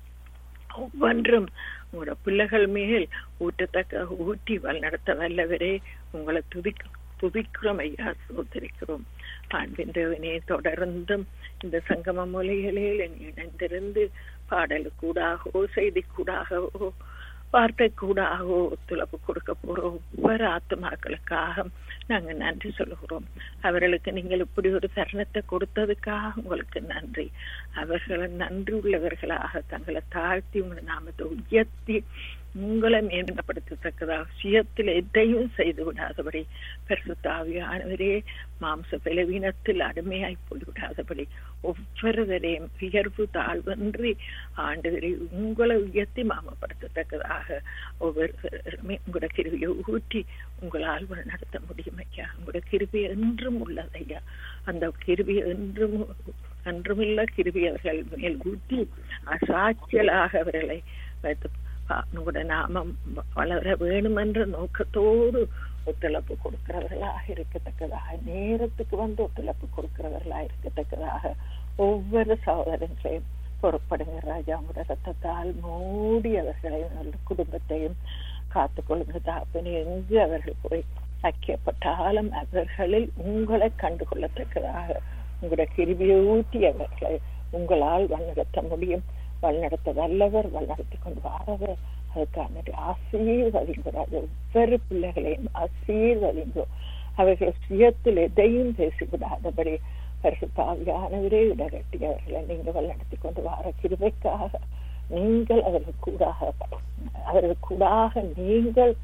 S5: ஒவ்வொன்றும் உங்களோட பிள்ளைகள் மேல் ஊட்டத்தக்க ஊட்டி வழிநடத்த வல்லவரே உங்களை துதிக்க துதிக்கிறோம் ஐயா சோதரிக்கிறோம் ஆண்பின் தேவனே தொடர்ந்தும் இந்த சங்கம மொழிகளில் இணைந்திருந்து பாடலுக்கூடாகவோ செய்தி கூடாகவோ வார்த்தை கூடாகவோ ஒத்துழைப்பு கொடுக்க போற ஒவ்வொரு ஆத்மாக்களுக்காக நாங்க நன்றி சொல்லுகிறோம் அவர்களுக்கு நீங்கள் இப்படி ஒரு தருணத்தை கொடுத்ததுக்காக உங்களுக்கு நன்றி அவர்களை நன்றி உள்ளவர்களாக தங்களை தாழ்த்தி உங்களை நாமத்தை உயர்த்தி உங்களை மேம்படுத்தத்தக்கதாக சுயத்தில் எதையும் செய்து விடாதபடி பரிசுத்தாவியானவரே மாம்ச பலவீனத்தில் அடிமையாய் போய்விடாதபடி ஒவ்வொருவரையும் உயர்வு தாழ்வன்றி ஆண்டுவரை உங்களை உயர்த்தி மாமப்படுத்தத்தக்கதாக ஒவ்வொருவருமே உங்களோட கிருவியை ஊற்றி உங்களால் நடத்த முடியும் ஐயா உங்களோட கிருபி என்றும் உள்ளது ஐயா அந்த கிருபி என்றும் அன்றுமில்ல கிருபி அவர்கள் மேல் ஊற்றி சாட்சியலாக அவர்களை வைத்து உங்களோட நாமம் வளர வேணும் என்ற நோக்கத்தோடு ஒத்துழைப்பு கொடுக்கிறவர்களாக இருக்கத்தக்கதாக நேரத்துக்கு வந்து ஒத்துழைப்பு கொடுக்கிறவர்களாக இருக்கத்தக்கதாக ஒவ்வொரு சகோதரங்களையும் பொறுப்படுங்க ராஜா உங்களோட ரத்தத்தால் மூடி அவர்களையும் குடும்பத்தையும் காத்துக்கொள்ளுங்க தாப்பனி எங்கு அவர்கள் போய் ஐக்கியப்பட்டாலும் அவர்களில் உங்களை கண்டுகொள்ளத்தக்கதாக உங்களோட கிருபியை ஊட்டி அவர்களை உங்களால் வழிநடத்த முடியும் வழிநடத்த வல்லவர் வழிநடத்தி கொண்டு வரவர் அதுக்கான ஆசீர்வதிங்கோ அது ஒவ்வொரு பிள்ளைகளையும் ஆசீர்வதிங்கோ அவர்கள் சுயத்தில் எதையும் பேசிவிடாதபடி பரிசுத்தாவியானவரே இடகட்டி அவர்களை நீங்கள் வழிநடத்தி கொண்டு வர கிருபைக்காக நீங்கள் அவர்கள் கூடாக அவர்கள் கூடாக நீங்கள்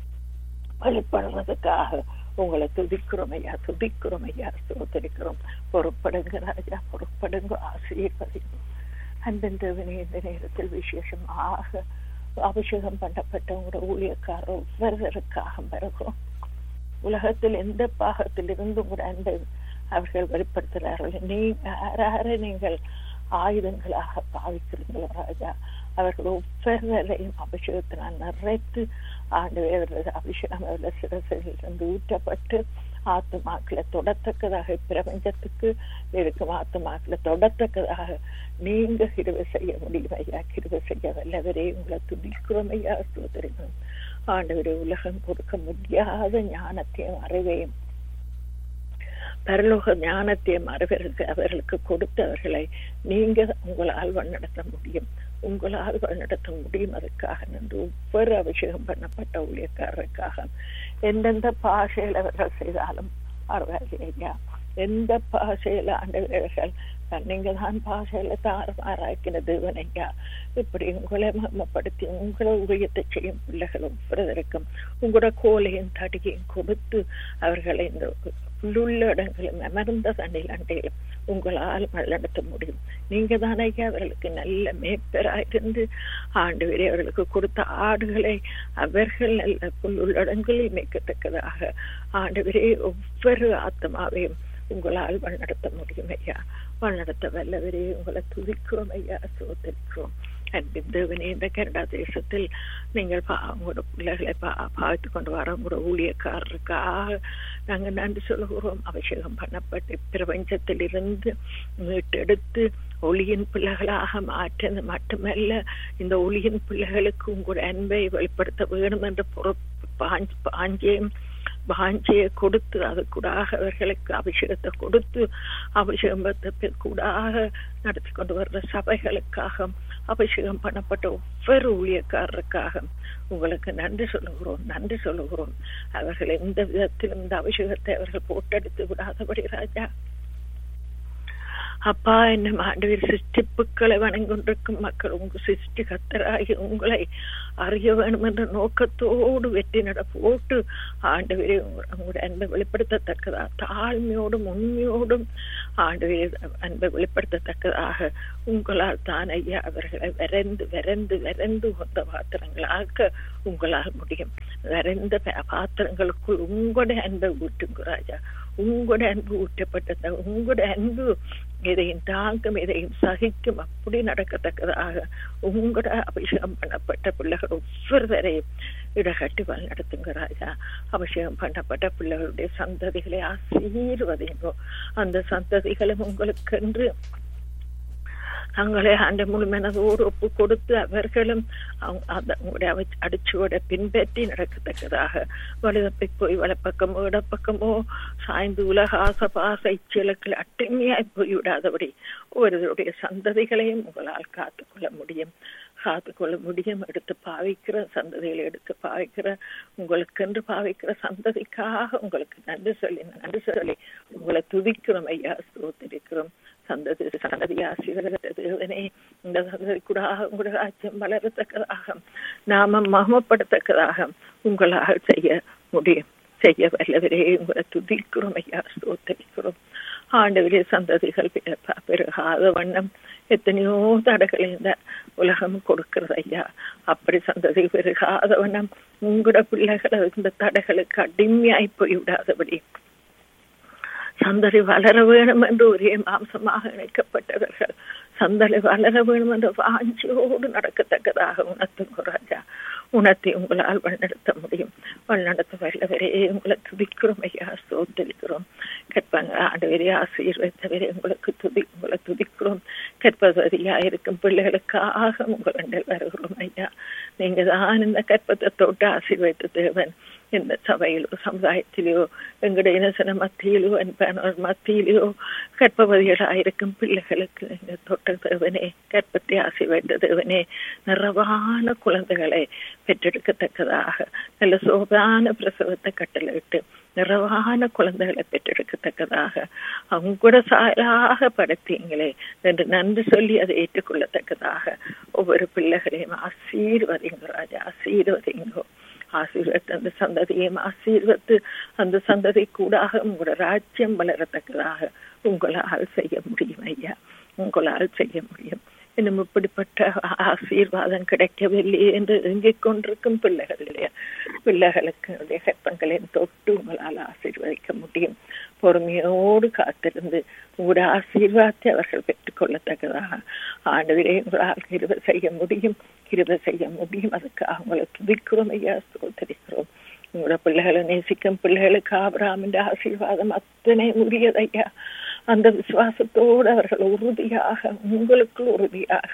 S5: வழிபடுறதுக்காக உங்களை துதிக்கிறோம் ஐயா துதிக்கிறோம் ஐயா சோதரிக்கிறோம் பொறுப்படுங்க ராஜா பொறுப்படுங்க ஆசீர்வதிங்க அன்பின் தேவனே இந்த நேரத்தில் விசேஷமாக அபிஷேகம் பண்ணப்பட்டவங்களோட ஊழியக்காரர் ஒவ்வொருவருக்காக வருகிறோம் உலகத்தில் எந்த பாகத்தில் இருந்து கூட அன்பை அவர்கள் வெளிப்படுத்துகிறார்கள் நீ யாரை நீங்கள் ஆயுதங்களாக பாவிக்கிறீங்களோ ராஜா அவர்கள் ஒவ்வொருவரையும் அபிஷேகத்தினால் நிறைத்து ஆண்டு அவர்களது அபிஷேகம் அவர்கள் சிறசில் இருந்து ஊற்றப்பட்டு ஆத்துமாக்களை தொடத்தக்கதாக பிரபஞ்சத்துக்கு இருக்கும் ஆத்துமாக்களை தொடத்தக்கதாக நீங்க கிருவை செய்ய முடியும் ஐயா கிருவை செய்ய வல்லவரே உங்களை துடிக்கிறோம் ஐயா சோதரிகளும் ஆண்டவரே உலகம் கொடுக்க முடியாத ஞானத்தையும் அறிவையும் பரலோக ஞானத்தையும் அறிவர்களுக்கு அவர்களுக்கு கொடுத்தவர்களை நீங்க உங்களால் வழிநடத்த முடியும் உங்களால் வழிநடத்த முடியும் அதுக்காக நின்று ஒவ்வொரு அபிஷேகம் பண்ணப்பட்ட ஊழியக்காரருக்காக எந்தெந்த பாஷையில் அவர்கள் செய்தாலும் பரவாயில்லையா எந்த பாஷையில ஆண்டவர்கள் நீங்க தான் பாஷையில தாறுமாறாக்கின தேவனையா இப்படி உங்களை மர்மப்படுத்தி உங்களை உயத்தை செய்யும் பிள்ளைகள் ஒவ்வொருவருக்கும் உங்களோட கோலையும் தடியையும் கொடுத்து அவர்களை இந்த உள்ளுள்ள இடங்களும் அமர்ந்த தண்ணில் அண்டையிலும் உங்களால் நடத்த முடியும் நீங்க தானே அவர்களுக்கு நல்ல மேய்ப்பராயிருந்து ஆண்டு வரை அவர்களுக்கு கொடுத்த ஆடுகளை அவர்கள் நல்ல புல்லுள்ளடங்களில் மேய்க்கத்தக்கதாக ஆண்டு வரை ஒவ்வொரு ஆத்மாவையும் உங்களால் வழிநடத்த முடியும் ஐயா வழிநடத்த வல்லவரே உங்களை துதிக்கிறோம் ஐயா சோதரிக்கிறோம் அன்பின் தேவனே இந்த கனடா தேசத்தில் நீங்கள் பா உங்களோட பிள்ளைகளை பா பார்த்து கொண்டு வர உங்களோட ஊழியக்காரருக்காக நாங்கள் நன்றி சொல்லுகிறோம் அபிஷேகம் பண்ணப்பட்டு பிரபஞ்சத்தில் இருந்து மீட்டெடுத்து ஒளியின் பிள்ளைகளாக மாற்றது மட்டுமல்ல இந்த ஒளியின் பிள்ளைகளுக்கு உங்களோட அன்பை வெளிப்படுத்த வேணும் என்று பாஞ்ச் பாஞ்சையும் வாஞ்சியை கொடுத்து அதுக்கூடாக அவர்களுக்கு அபிஷேகத்தை கொடுத்து அபிஷேகத்தை கூடாக நடத்தி கொண்டு வர்ற சபைகளுக்காக அபிஷேகம் பண்ணப்பட்ட ஒவ்வொரு ஊழியக்காரருக்காக உங்களுக்கு நன்றி சொல்லுகிறோம் நன்றி சொல்லுகிறோம் அவர்கள் எந்த விதத்திலும் இந்த அபிஷேகத்தை அவர்கள் போட்டெடுத்து விடாதபடி ராஜா அப்பா என்ன ஆண்டவர் சிருஷ்டிப்புக்களை வணங்கொண்டிருக்கும் மக்கள் உங்க சிருஷ்டி கத்தராகி உங்களை அறிய வேண்டும் என்ற நோக்கத்தோடு வெற்றி நட போட்டு ஆண்டவரே உங்களுடைய அன்பை வெளிப்படுத்தத்தக்கதா தாழ்மையோடும் உண்மையோடும் ஆண்டவரே அன்பை வெளிப்படுத்தத்தக்கதாக உங்களால் தான் ஐயா அவர்களை விரைந்து விரைந்து விரைந்து கொண்ட பாத்திரங்களாக்க உங்களால் முடியும் விரைந்த பாத்திரங்களுக்குள் உங்களுடைய அன்பை ஊட்டுங்க ராஜா உங்களுடைய அன்பு ஊட்டப்பட்டது உங்களுடைய அன்பு எதையும் தாங்கும் எதையும் சகிக்கும் அப்படி நடக்கத்தக்கதாக உங்களோட அபிஷேகம் பண்ணப்பட்ட பிள்ளைகள் ஒவ்வொருவரையும் இடகட்டி வழி நடத்துங்க ராஜா அபிஷேகம் பண்ணப்பட்ட பிள்ளைகளுடைய சந்ததிகளை ஆசீர்வதிங்கோ அந்த சந்ததிகளும் உங்களுக்கென்று தங்களை அந்த முழுமனதோடு ஒப்பு கொடுத்து அவர்களும் உங்களுடைய அடிச்சுவோட பின்பற்றி நடக்கத்தக்கதாக வலதப்பை போய் வலப்பக்கமோ இடப்பக்கமோ சாய்ந்து உலக ஆச பாச இச்சலுக்கள் அட்டிமையாய் போய்விடாதபடி ஒருவருடைய சந்ததிகளையும் உங்களால் காத்துக்கொள்ள முடியும் காத்துக்கொள்ள முடியும் எடுத்து பாவிக்கிற சந்ததிகளை எடுத்து பாவிக்கிற உங்களுக்கென்று பாவிக்கிற சந்ததிக்காக உங்களுக்கு நன்றி சொல்லி நன்றி சொல்லி உங்களை துதிக்கிறோம் ஐயா ஸ்தோத்திருக்கிறோம் சந்ததி சந்ததி ஆசீர்வாதனே இந்த சந்ததி கூட உங்களுடைய ராஜ்யம் வளரத்தக்கதாக நாம மகமப்படுத்தக்கதாக உங்களாக செய்ய முடியும் செய்ய வல்லவரே உங்களை துதிக்கிறோம் ஐயா ஸ்தோத்தரிக்கிறோம் ஆண்டவரே சந்ததிகள் பெருகாத வண்ணம் எத்தனையோ தடைகள் இந்த உலகம் கொடுக்கிறது ஐயா அப்படி சந்ததி பெருகாத வண்ணம் உங்களோட பிள்ளைகளை இந்த தடைகளுக்கு அடிமையாய் போய்விடாதபடி சந்ததி வளர வேணும் என்று ஒரே மாம்சமாக இணைக்கப்பட்டவர்கள் சந்தலை வளர வேணும் என்ற வாஞ்சியோடு நடக்கத்தக்கதாக உணர்த்துங்க ராஜா உணர்த்தி உங்களால் வழிநடத்த முடியும் வழிநடத்த வல்லவரே உங்களை துதிக்கிறோம் ஐயா சோத்தரிக்கிறோம் கற்பாங்க ஆண்டவரே ஆசீர்வத்தவரே உங்களுக்கு துதி உங்களை துதிக்கிறோம் கற்பவதியா இருக்கும் பிள்ளைகளுக்காக உங்களிடம் வருகிறோம் ஐயா நீங்க தான் இந்த கற்பத்தை தொட்டு ஆசீர்வதித்த தேவன் இந்த சபையிலோ சமுதாயத்திலேயோ எங்களுடைய இனசன மத்தியிலோ அன்பானவர் மத்தியிலோ கற்பவதிகளாயிருக்கும் பிள்ளைகளுக்கு இந்த தொட்ட தேவனே கற்பத்தை ஆசீர்வதித்த தேவனே நிறவான குழந்தைகளை பெற்றெடுக்கத்தக்கதாக நல்ல சோபான பிரசவத்தை கட்டளையிட்டு நிறவான குழந்தைகளை பெற்றெடுக்கத்தக்கதாக அவங்க கூட சாயலாக படைத்தீங்களே என்று நன்றி சொல்லி அதை ஏற்றுக்கொள்ளத்தக்கதாக ஒவ்வொரு பிள்ளைகளையும் ஆசீர்வதிங்க ராஜா ஆசீர்வதிங்கோ ஆசீர்வத்து அந்த சந்ததியையும் ஆசீர்வத்து அந்த சந்ததி கூடாக உங்களோட ராஜ்யம் வளரத்தக்கதாக உங்களால் செய்ய முடியும் ஐயா உங்களால் செய்ய முடியும் இன்னும் இப்படிப்பட்ட ஆசீர்வாதம் கிடைக்கவில்லை என்று எங்கிக் கொண்டிருக்கும் பிள்ளைகள் இல்லையா பிள்ளைகளுக்கு கற்பங்களையும் தொட்டு உங்களால் ஆசீர்வதிக்க முடியும் பொறுமையோடு காத்திருந்து உங்களுடைய ஆசீர்வாதத்தை அவர்கள் பெற்றுக்கொள்ளத்தக்கதாக ஆண்டுகளே உங்களால் கிருப செய்ய முடியும் கிருப செய்ய முடியும் அதுக்கு அவங்களை துதிக்கிறோம் ஐயா சோதரிக்கிறோம் உங்களோட பிள்ளைகளை நேசிக்கும் பிள்ளைகளுக்கு ஆபிராமின் ஆசீர்வாதம் அத்தனை உரியதையா அந்த விசுவாசத்தோடு அவர்கள் உறுதியாக உங்களுக்குள் உறுதியாக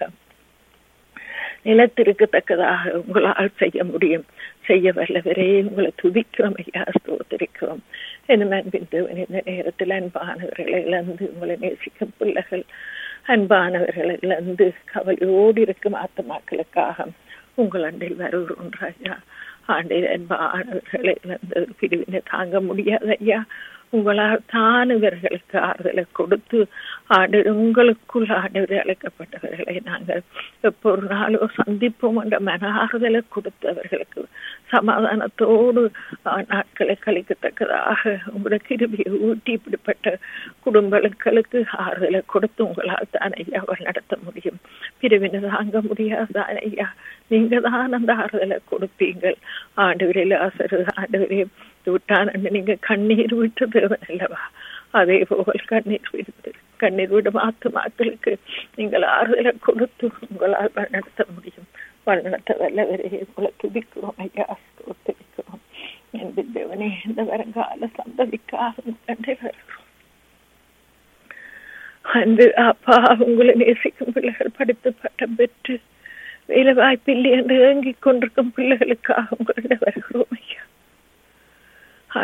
S5: நிலத்திற்கத்தக்கதாக உங்களால் செய்ய முடியும் செய்ய வல்லவரே உங்களை துதிக்கிறோம் ஐயா ஸ்தோத்திரிக்கிறோம் என்ன அன்பின் தேவன் இந்த நேரத்தில் அன்பானவர்களை இழந்து உங்களை நேசிக்கும் பிள்ளைகள் அன்பானவர்களை இழந்து கவலையோடு இருக்கும் ஆத்மாக்களுக்காக உங்கள் அண்டில் வருகிறோம் ராஜா ஆண்டில் அன்பானவர்களை இழந்து பிரிவினை தாங்க முடியாது ஐயா உங்களால் தான் இவர்களுக்கு ஆறுதலை கொடுத்து ஆண்டு உங்களுக்குள் ஆண்டு அழைக்கப்பட்டவர்களை நாங்கள் எப்பொரு நாளோ சந்திப்போம் என்ற மன ஆறுதலை கொடுத்து அவர்களுக்கு சமாதானத்தோடு நாட்களை கழிக்கத்தக்கதாக உங்களோட கிருபியை ஊட்டி இப்படிப்பட்ட குடும்பங்களுக்கு ஆறுதலை கொடுத்து உங்களால் தான் ஐயா நடத்த முடியும் பிரிவினை தாங்க முடியாத ஐயா நீங்க தான் அந்த ஆறுதலை கொடுப்பீங்கள் ஆண்டு விரையில் ஆசரு ஆண்டு விரையும் விட்டான் நீங்க கண்ணீர் விட்டு தேவன் அல்லவா அதே போல் கண்ணீர் விடுத்து கண்ணீர் விடும் ஆத்துமாக்களுக்கு நீங்கள் ஆறுதலை கொடுத்து உங்களால் வழிநடத்த முடியும் வழிநடத்த வல்லவரே உங்களை துதிக்கிறோம் ஐயா ஒத்துழைக்கிறோம் என்று தேவனே இந்த வருங்கால சந்ததிக்காக கண்டே வருகிறோம் அன்று அப்பா உங்களை நேசிக்கும் பிள்ளைகள் படித்து பட்டம் பெற்று வேலை வாய்ப்பில்லை என்று ஏங்கிக் கொண்டிருக்கும் பிள்ளைகளுக்காக உங்களிடம் வருகிறோம் ஐயா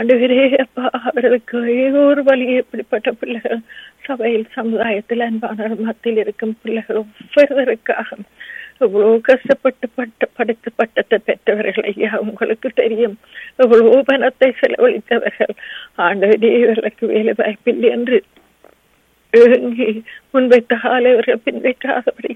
S5: ஆண்டவரே அப்பா அவர்களுக்கு ஏதோ ஒரு வழி எப்படிப்பட்ட பிள்ளைகள் சபையில் சமுதாயத்தில் அன்பான மத்தியில் இருக்கும் பிள்ளைகள் ஒவ்வொருவருக்காக எவ்வளவு கஷ்டப்பட்டு பட்ட படித்து பட்டத்தை பெற்றவர்கள் ஐயா உங்களுக்கு தெரியும் எவ்வளவு பணத்தை செலவழித்தவர்கள் ஆண்டவரே இவர்களுக்கு வேலை வாய்ப்பில்லை என்று ஏங்கி முன்வைத்த காலை இவர்கள் பின்வைக்காதபடி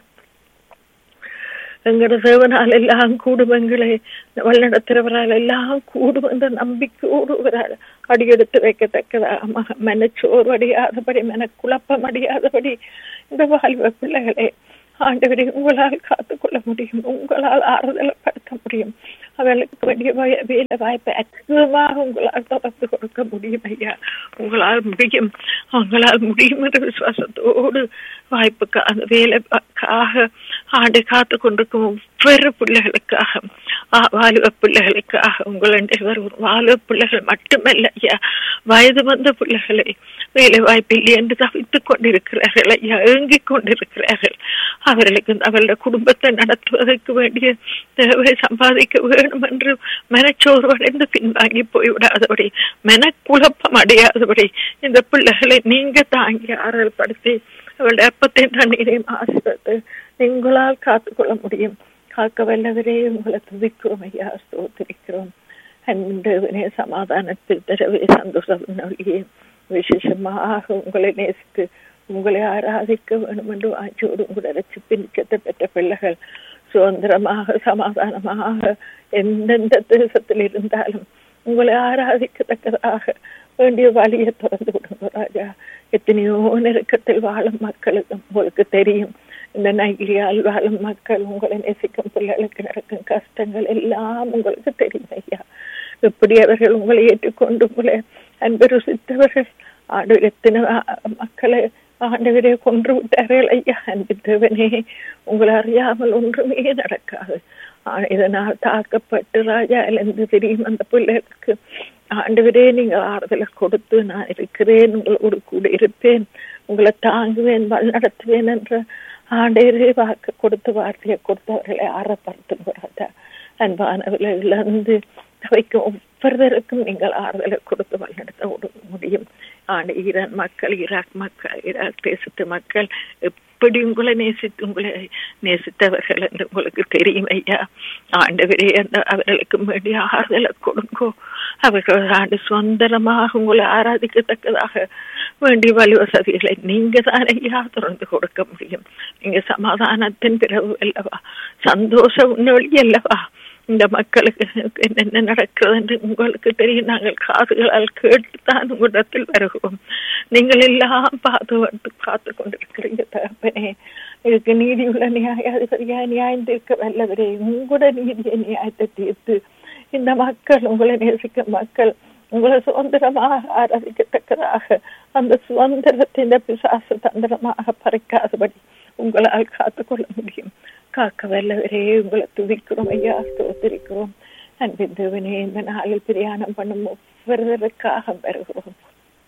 S5: எங்களோட தேவனால் எல்லாம் கூடும் எங்களை வழிநடத்துறவரால் எல்லாம் கூடும் என்ற நம்பிக்கையோடு ஒரு அடியெடுத்து வைக்கத்தக்கதா ம- மனச்சோர்வு அடையாதபடி மனக்குழப்பம் அடையாதபடி இந்த வாழ்வ பிள்ளைகளே ஆண்டவரை உங்களால் காத்துக்கொள்ள முடியும் உங்களால் ஆறுதலப்படுத்த முடியும் அவர்களுக்கு வேண்டிய வய- வேலை வாய்ப்பை அற்புதமாக உங்களால் தொடர்ந்து கொடுக்க முடியும் ஐயா உங்களால் முடியும் உங்களால் முடியும் என்ற விசுவாசத்தோடு வாய்ப்புக்கு அந்த வேலைக்காக ஆண்டு காத்து கொண்டிருக்கும் ஒவ்வொரு பிள்ளைகளுக்காக ஆ, வாலிப பிள்ளைகளுக்காக உங்களுடைய வரும் வாலிப பிள்ளைகள் மட்டுமல்ல ஐயா வயது வந்த பிள்ளைகளை வேலை வாய்ப்பில்லை என்று தவித்துக் கொண்டிருக்கிறார்கள் ஐயா ஏங்கிக் கொண்டிருக்கிறார்கள் அவர்களுக்கு அவர்களுடைய குடும்பத்தை நடத்துவதற்கு வேண்டிய தேவை சம்பாதிக்க வேண்டும் என்று மனச்சோர்வடைந்து பின்வாங்கி போய்விடாதபடி மனக்குழப்பம் அடையாதபடி இந்த பிள்ளைகளை நீங்க தாங்கி ஆறுதல் படுத்தி அவளுடைய அப்பத்தையும் தண்ணீரையும் ஆசிர்வத்து உங்களால் காத்துக்கொள்ள முடியும் காக்க வல்லவரே உங்களை துதிக்கிறோம் ஐயா ஸ்தோத்திரிக்கிறோம் அன்புடனே சமாதானத்தில் தரவே சந்தோஷம் நொழியே விசேஷமாக உங்களை நேசித்து உங்களை ஆராதிக்க வேண்டும் என்று வாஞ்சோடு உங்களை ரசிப்பு நிச்சயத்தை பெற்ற பிள்ளைகள் சுதந்திரமாக சமாதானமாக எந்தெந்த தேசத்தில் இருந்தாலும் உங்களை ஆராதிக்கத்தக்கதாக வேண்டிய வழியை திறந்து விடுங்க ராஜா எத்தனையோ நெருக்கத்தில் வாழும் மக்களுக்கு உங்களுக்கு தெரியும் இந்த நைகிரியால் வாழும் மக்கள் உங்களை நேசிக்கும் பிள்ளைகளுக்கு நடக்கும் கஷ்டங்கள் எல்லாம் உங்களுக்கு தெரியும் ஐயா எப்படி அவர்கள் உங்களை ஏற்றுக்கொண்டு உங்களை அன்பு ருசித்தவர்கள் ஆண்டு எத்தனை மக்களை ஆண்டவரே கொன்று விட்டார்கள் ஐயா அன்பு தேவனே உங்களை அறியாமல் ஒன்றுமே நடக்காது ஆ- இதனால் தாக்கப்பட்டு ராஜா இழந்து தெரியும் அந்த பிள்ளைகளுக்கு ஆண்டவரே நீங்க ஆறுதலை கொடுத்து நான் இருக்கிறேன் உங்களோடு கூட இருப்பேன் உங்களை தாங்குவேன் வழிநடத்துவேன் என்ற ஆண்டவரே வாக்கு கொடுத்து வார்த்தையை கொடுத்து அவர்களை ஆறப்படுத்துகிறார் அன்பானவர்களை இழந்து தவைக்கும் ஒவ்வொருவருக்கும் நீங்கள் ஆறுதலை கொடுத்து வழிநடத்த உடு- முடியும் ஆண்டு ஈரான் மக்கள் ஈராக் மக்கள் ஈராக் தேசத்து மக்கள் எப்படி உங்களை நேசித்து உங்களை நேசித்தவர்கள் என்று உங்களுக்கு தெரியும் ஐயா ஆண்டவரே அந்த அவர்களுக்கு வேண்டிய ஆறுதலை கொடுங்கோ அவர்கள் ஆண்டு சுதந்திரமாக உங்களை ஆராதிக்கத்தக்கதாக வேண்டிய வழி வசதிகளை நீங்க தான் ஐயா திறந்து கொடுக்க முடியும் நீங்க சமாதானத்தின் பிறகு அல்லவா சந்தோஷ உன்னொழி அல்லவா இந்த மக்களுக்கு என்னென்ன நடக்கிறது என்று உங்களுக்கு தெரியும் நாங்கள் காதுகளால் கேட்டுத்தான் உங்களிடத்தில் வருகிறோம் நீங்கள் எல்லாம் பாதுகாத்து காத்து கொண்டிருக்கிறீங்க தகப்பனே இதுக்கு நீதியுள்ள நியாயாதிபதியா நியாயம் தீர்க்க வல்லவரே உங்களோட நீதியை நியாயத்தை தீர்த்து இந்த மக்கள் உங்களை நேசிக்கும் மக்கள் உங்களை சுதந்திரமாக ஆராதிக்கத்தக்கதாக அந்த சுதந்திரத்தின் பிசாசு தந்திரமாக பறிக்காதபடி உங்களால் காத்துக்கொள்ள முடியும் காக்க வல்லவரே உங்களை துதிக்கிறோம் ஐயா ஸ்தோத்திரிக்கிறோம் அன்பின் தேவனே இந்த நாளில் பிரயாணம் பண்ணும் ஒவ்வொருவருக்காக வருகிறோம்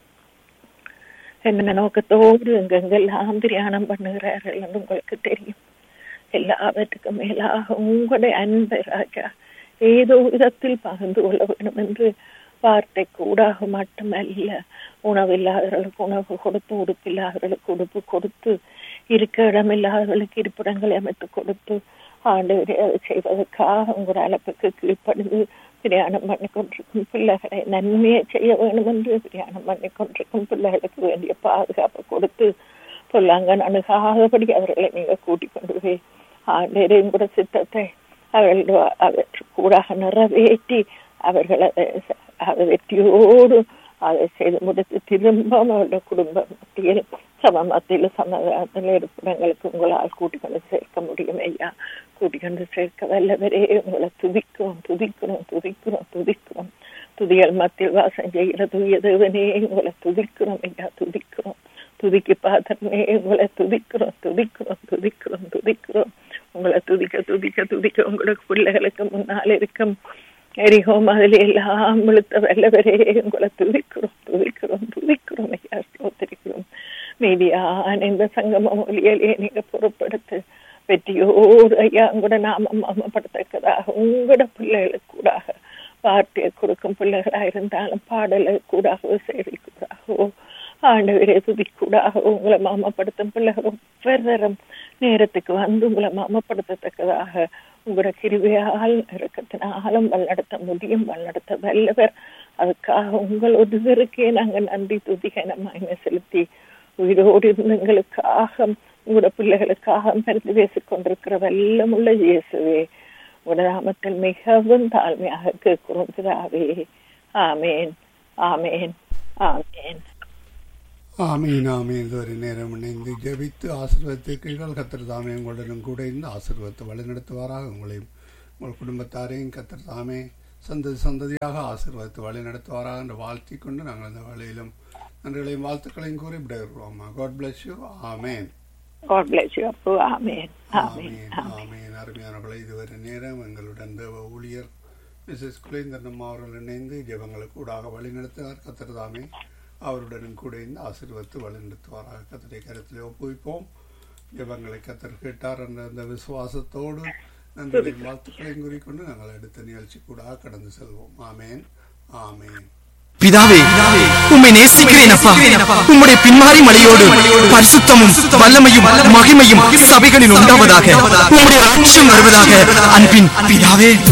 S5: என்ன நோக்கத்தோடு எங்கெங்கெல்லாம் பிரயாணம் பண்ணுகிறார்கள் என்று உங்களுக்கு தெரியும் எல்லாவற்றுக்கும் மேலாக உங்களுடைய அன்பை ராஜா ஏதோ விதத்தில் பகிர்ந்து கொள்ள வேண்டும் என்று வார்த்தை கூடாக மட்டுமல்ல உணவில்லாதவர்களுக்கு உணவு கொடுத்து உடுப்பில்லாதவர்களுக்கு உடுப்பு கொடுத்து இருக்க இடமில்லாதவர்களுக்கு இருப்பிடங்களை அமைத்து கொடுத்து ஆண்டவரே அதை செய்வதற்காக உங்கள் அழைப்புக்கு கீழ்ப்படிந்து பிரயாணம் பண்ணி கொண்டிருக்கும் பிள்ளைகளை நன்மையை செய்ய வேண்டும் என்று பிரயாணம் பண்ணி கொண்டிருக்கும் பிள்ளைகளுக்கு வேண்டிய பாதுகாப்பை கொடுத்து பொல்லாங்கன் அணுகாதபடி அவர்களை நீங்க கூட்டிக் கொண்டு போய் ஆண்டவரையும் கூட சித்தத்தை அவர்கள் அவற்று கூடாக நிறைவேற்றி அவர்கள் அதை அதை வெற்றியோடு அதை செய்து முடித்து திரும்ப அவருடைய குடும்ப மத்தியில் சம மத்தியில் சமாதானத்தில் இருப்பிடங்களுக்கு உங்களால் கூட்டிக் கொண்டு சேர்க்க முடியும் ஐயா கூட்டிக் கொண்டு சேர்க்க வல்லவரே உங்களை துதிக்கிறோம் துதிக்கிறோம் துதிக்கிறோம் துதிக்கிறோம் துதியல் மத்தியில் வாசம் செய்கிற துய தேவனே உங்களை துதிக்கிறோம் ஐயா துதிக்கிறோம் துதிக்கு பாத்திரமே உங்களை துதிக்கிறோம் துதிக்கிறோம் துதிக்கிறோம் துதிக்கிறோம் உங்களை துதிக்க துதிக்க துதிக்க உங்களுக்கு பிள்ளைகளுக்கு முன்னால் இருக்கும் எரிகோம் அதில் எல்லாம் விழுத்த வல்லவரே உங்களை துதிக்கிறோம் துதிக்கிறோம் துதிக்கிறோம் ஐயா ஸ்தோத்திரிக்கிறோம் மீதியான இந்த சங்கம மொழியிலே நீங்க பொறுப்படுத்து வெற்றியோடு ஐயா உங்களோட நாமம் அமப்படுத்தக்கதாக உங்களோட பிள்ளைகளுக்கு கூடாக வார்த்தையை கொடுக்கும் பிள்ளைகளா இருந்தாலும் பாடலை கூடாகவோ செய்தி கூடாகவோ ஆண்டவரே துதிக்கூடாகவோ உங்களை மாமப்படுத்தும் பிள்ளைகள் ஒவ்வொரு நேரத்துக்கு வந்து உங்களை மாமப்படுத்தத்தக்கதாக உங்களோட கிருவையால் இறக்கத்தினாலும் வழிநடத்த முடியும் வழிநடத்த வல்லவர் அதுக்காக உங்கள் ஒருவருக்கே நாங்கள் நன்றி துதிகனமாக செலுத்தி உயிரோடு இருந்து எங்களுக்காக உங்களோட பிள்ளைகளுக்காக மருந்து பேசிக் கொண்டிருக்கிற வல்லமுள்ள இயேசுவே உங்களோட நாமத்தில் மிகவும் தாழ்மையாக கேட்கிறோம் பிதாவே ஆமேன் ஆமேன் ஆமேன்
S4: ஆமீன் ஆமீன் இதுவரை நேரம் இணைந்து ஜெபித்து ஆசீர்வதித்தீர்கள் கத்தர் தாமே உங்களுடனும் கூட இருந்து ஆசீர்வத்தை வழிநடத்துவாராக உங்களையும் உங்கள் குடும்பத்தாரையும் கத்தர் தாமே சந்ததி சந்ததியாக ஆசீர்வதித்து வழி நடத்துவாராக என்று வாழ்த்தி கொண்டு நாங்கள் அந்த வேளையிலும் நன்றிகளையும் வாழ்த்துக்களையும் கூறி விடைபெறுவோம் God bless you amen
S5: God bless you, Apu. Amen. Amen.
S4: ஆமீன் ஆமீன் அருமையானவர்களை இதுவரை நேரம் எங்களுடன் தேவ ஊழியர் மிஸ்ஸஸ் குலேந்தர்னம் அவர்கள் இணைந்து ஜெபங்களுக்கு ஊடாக வழி நடத்தினார் கத்தர் தாமே அவருடனும் கூட இருந்து ஆசீர்வத்து வழி நடத்துவாராக கத்தரை கருத்திலே ஒப்புவிப்போம் ஜெபங்களை கத்தர் கேட்டார் என்ற அந்த விசுவாசத்தோடு நன்றிகளின் வாழ்த்துக்களையும் கூறிக்கொண்டு நாங்கள் அடுத்த நிகழ்ச்சி கூட கடந்து செல்வோம் ஆமேன் ஆமேன்
S6: பிதாவே உம்மை நேசிக்கிறேன் அப்பா உம்முடைய பின்மாறி மலையோடு பரிசுத்தமும் வல்லமையும் மகிமையும் சபைகளில் உண்டாவதாக உம்முடைய ராட்சியம் வருவதாக அன்பின் பிதாவே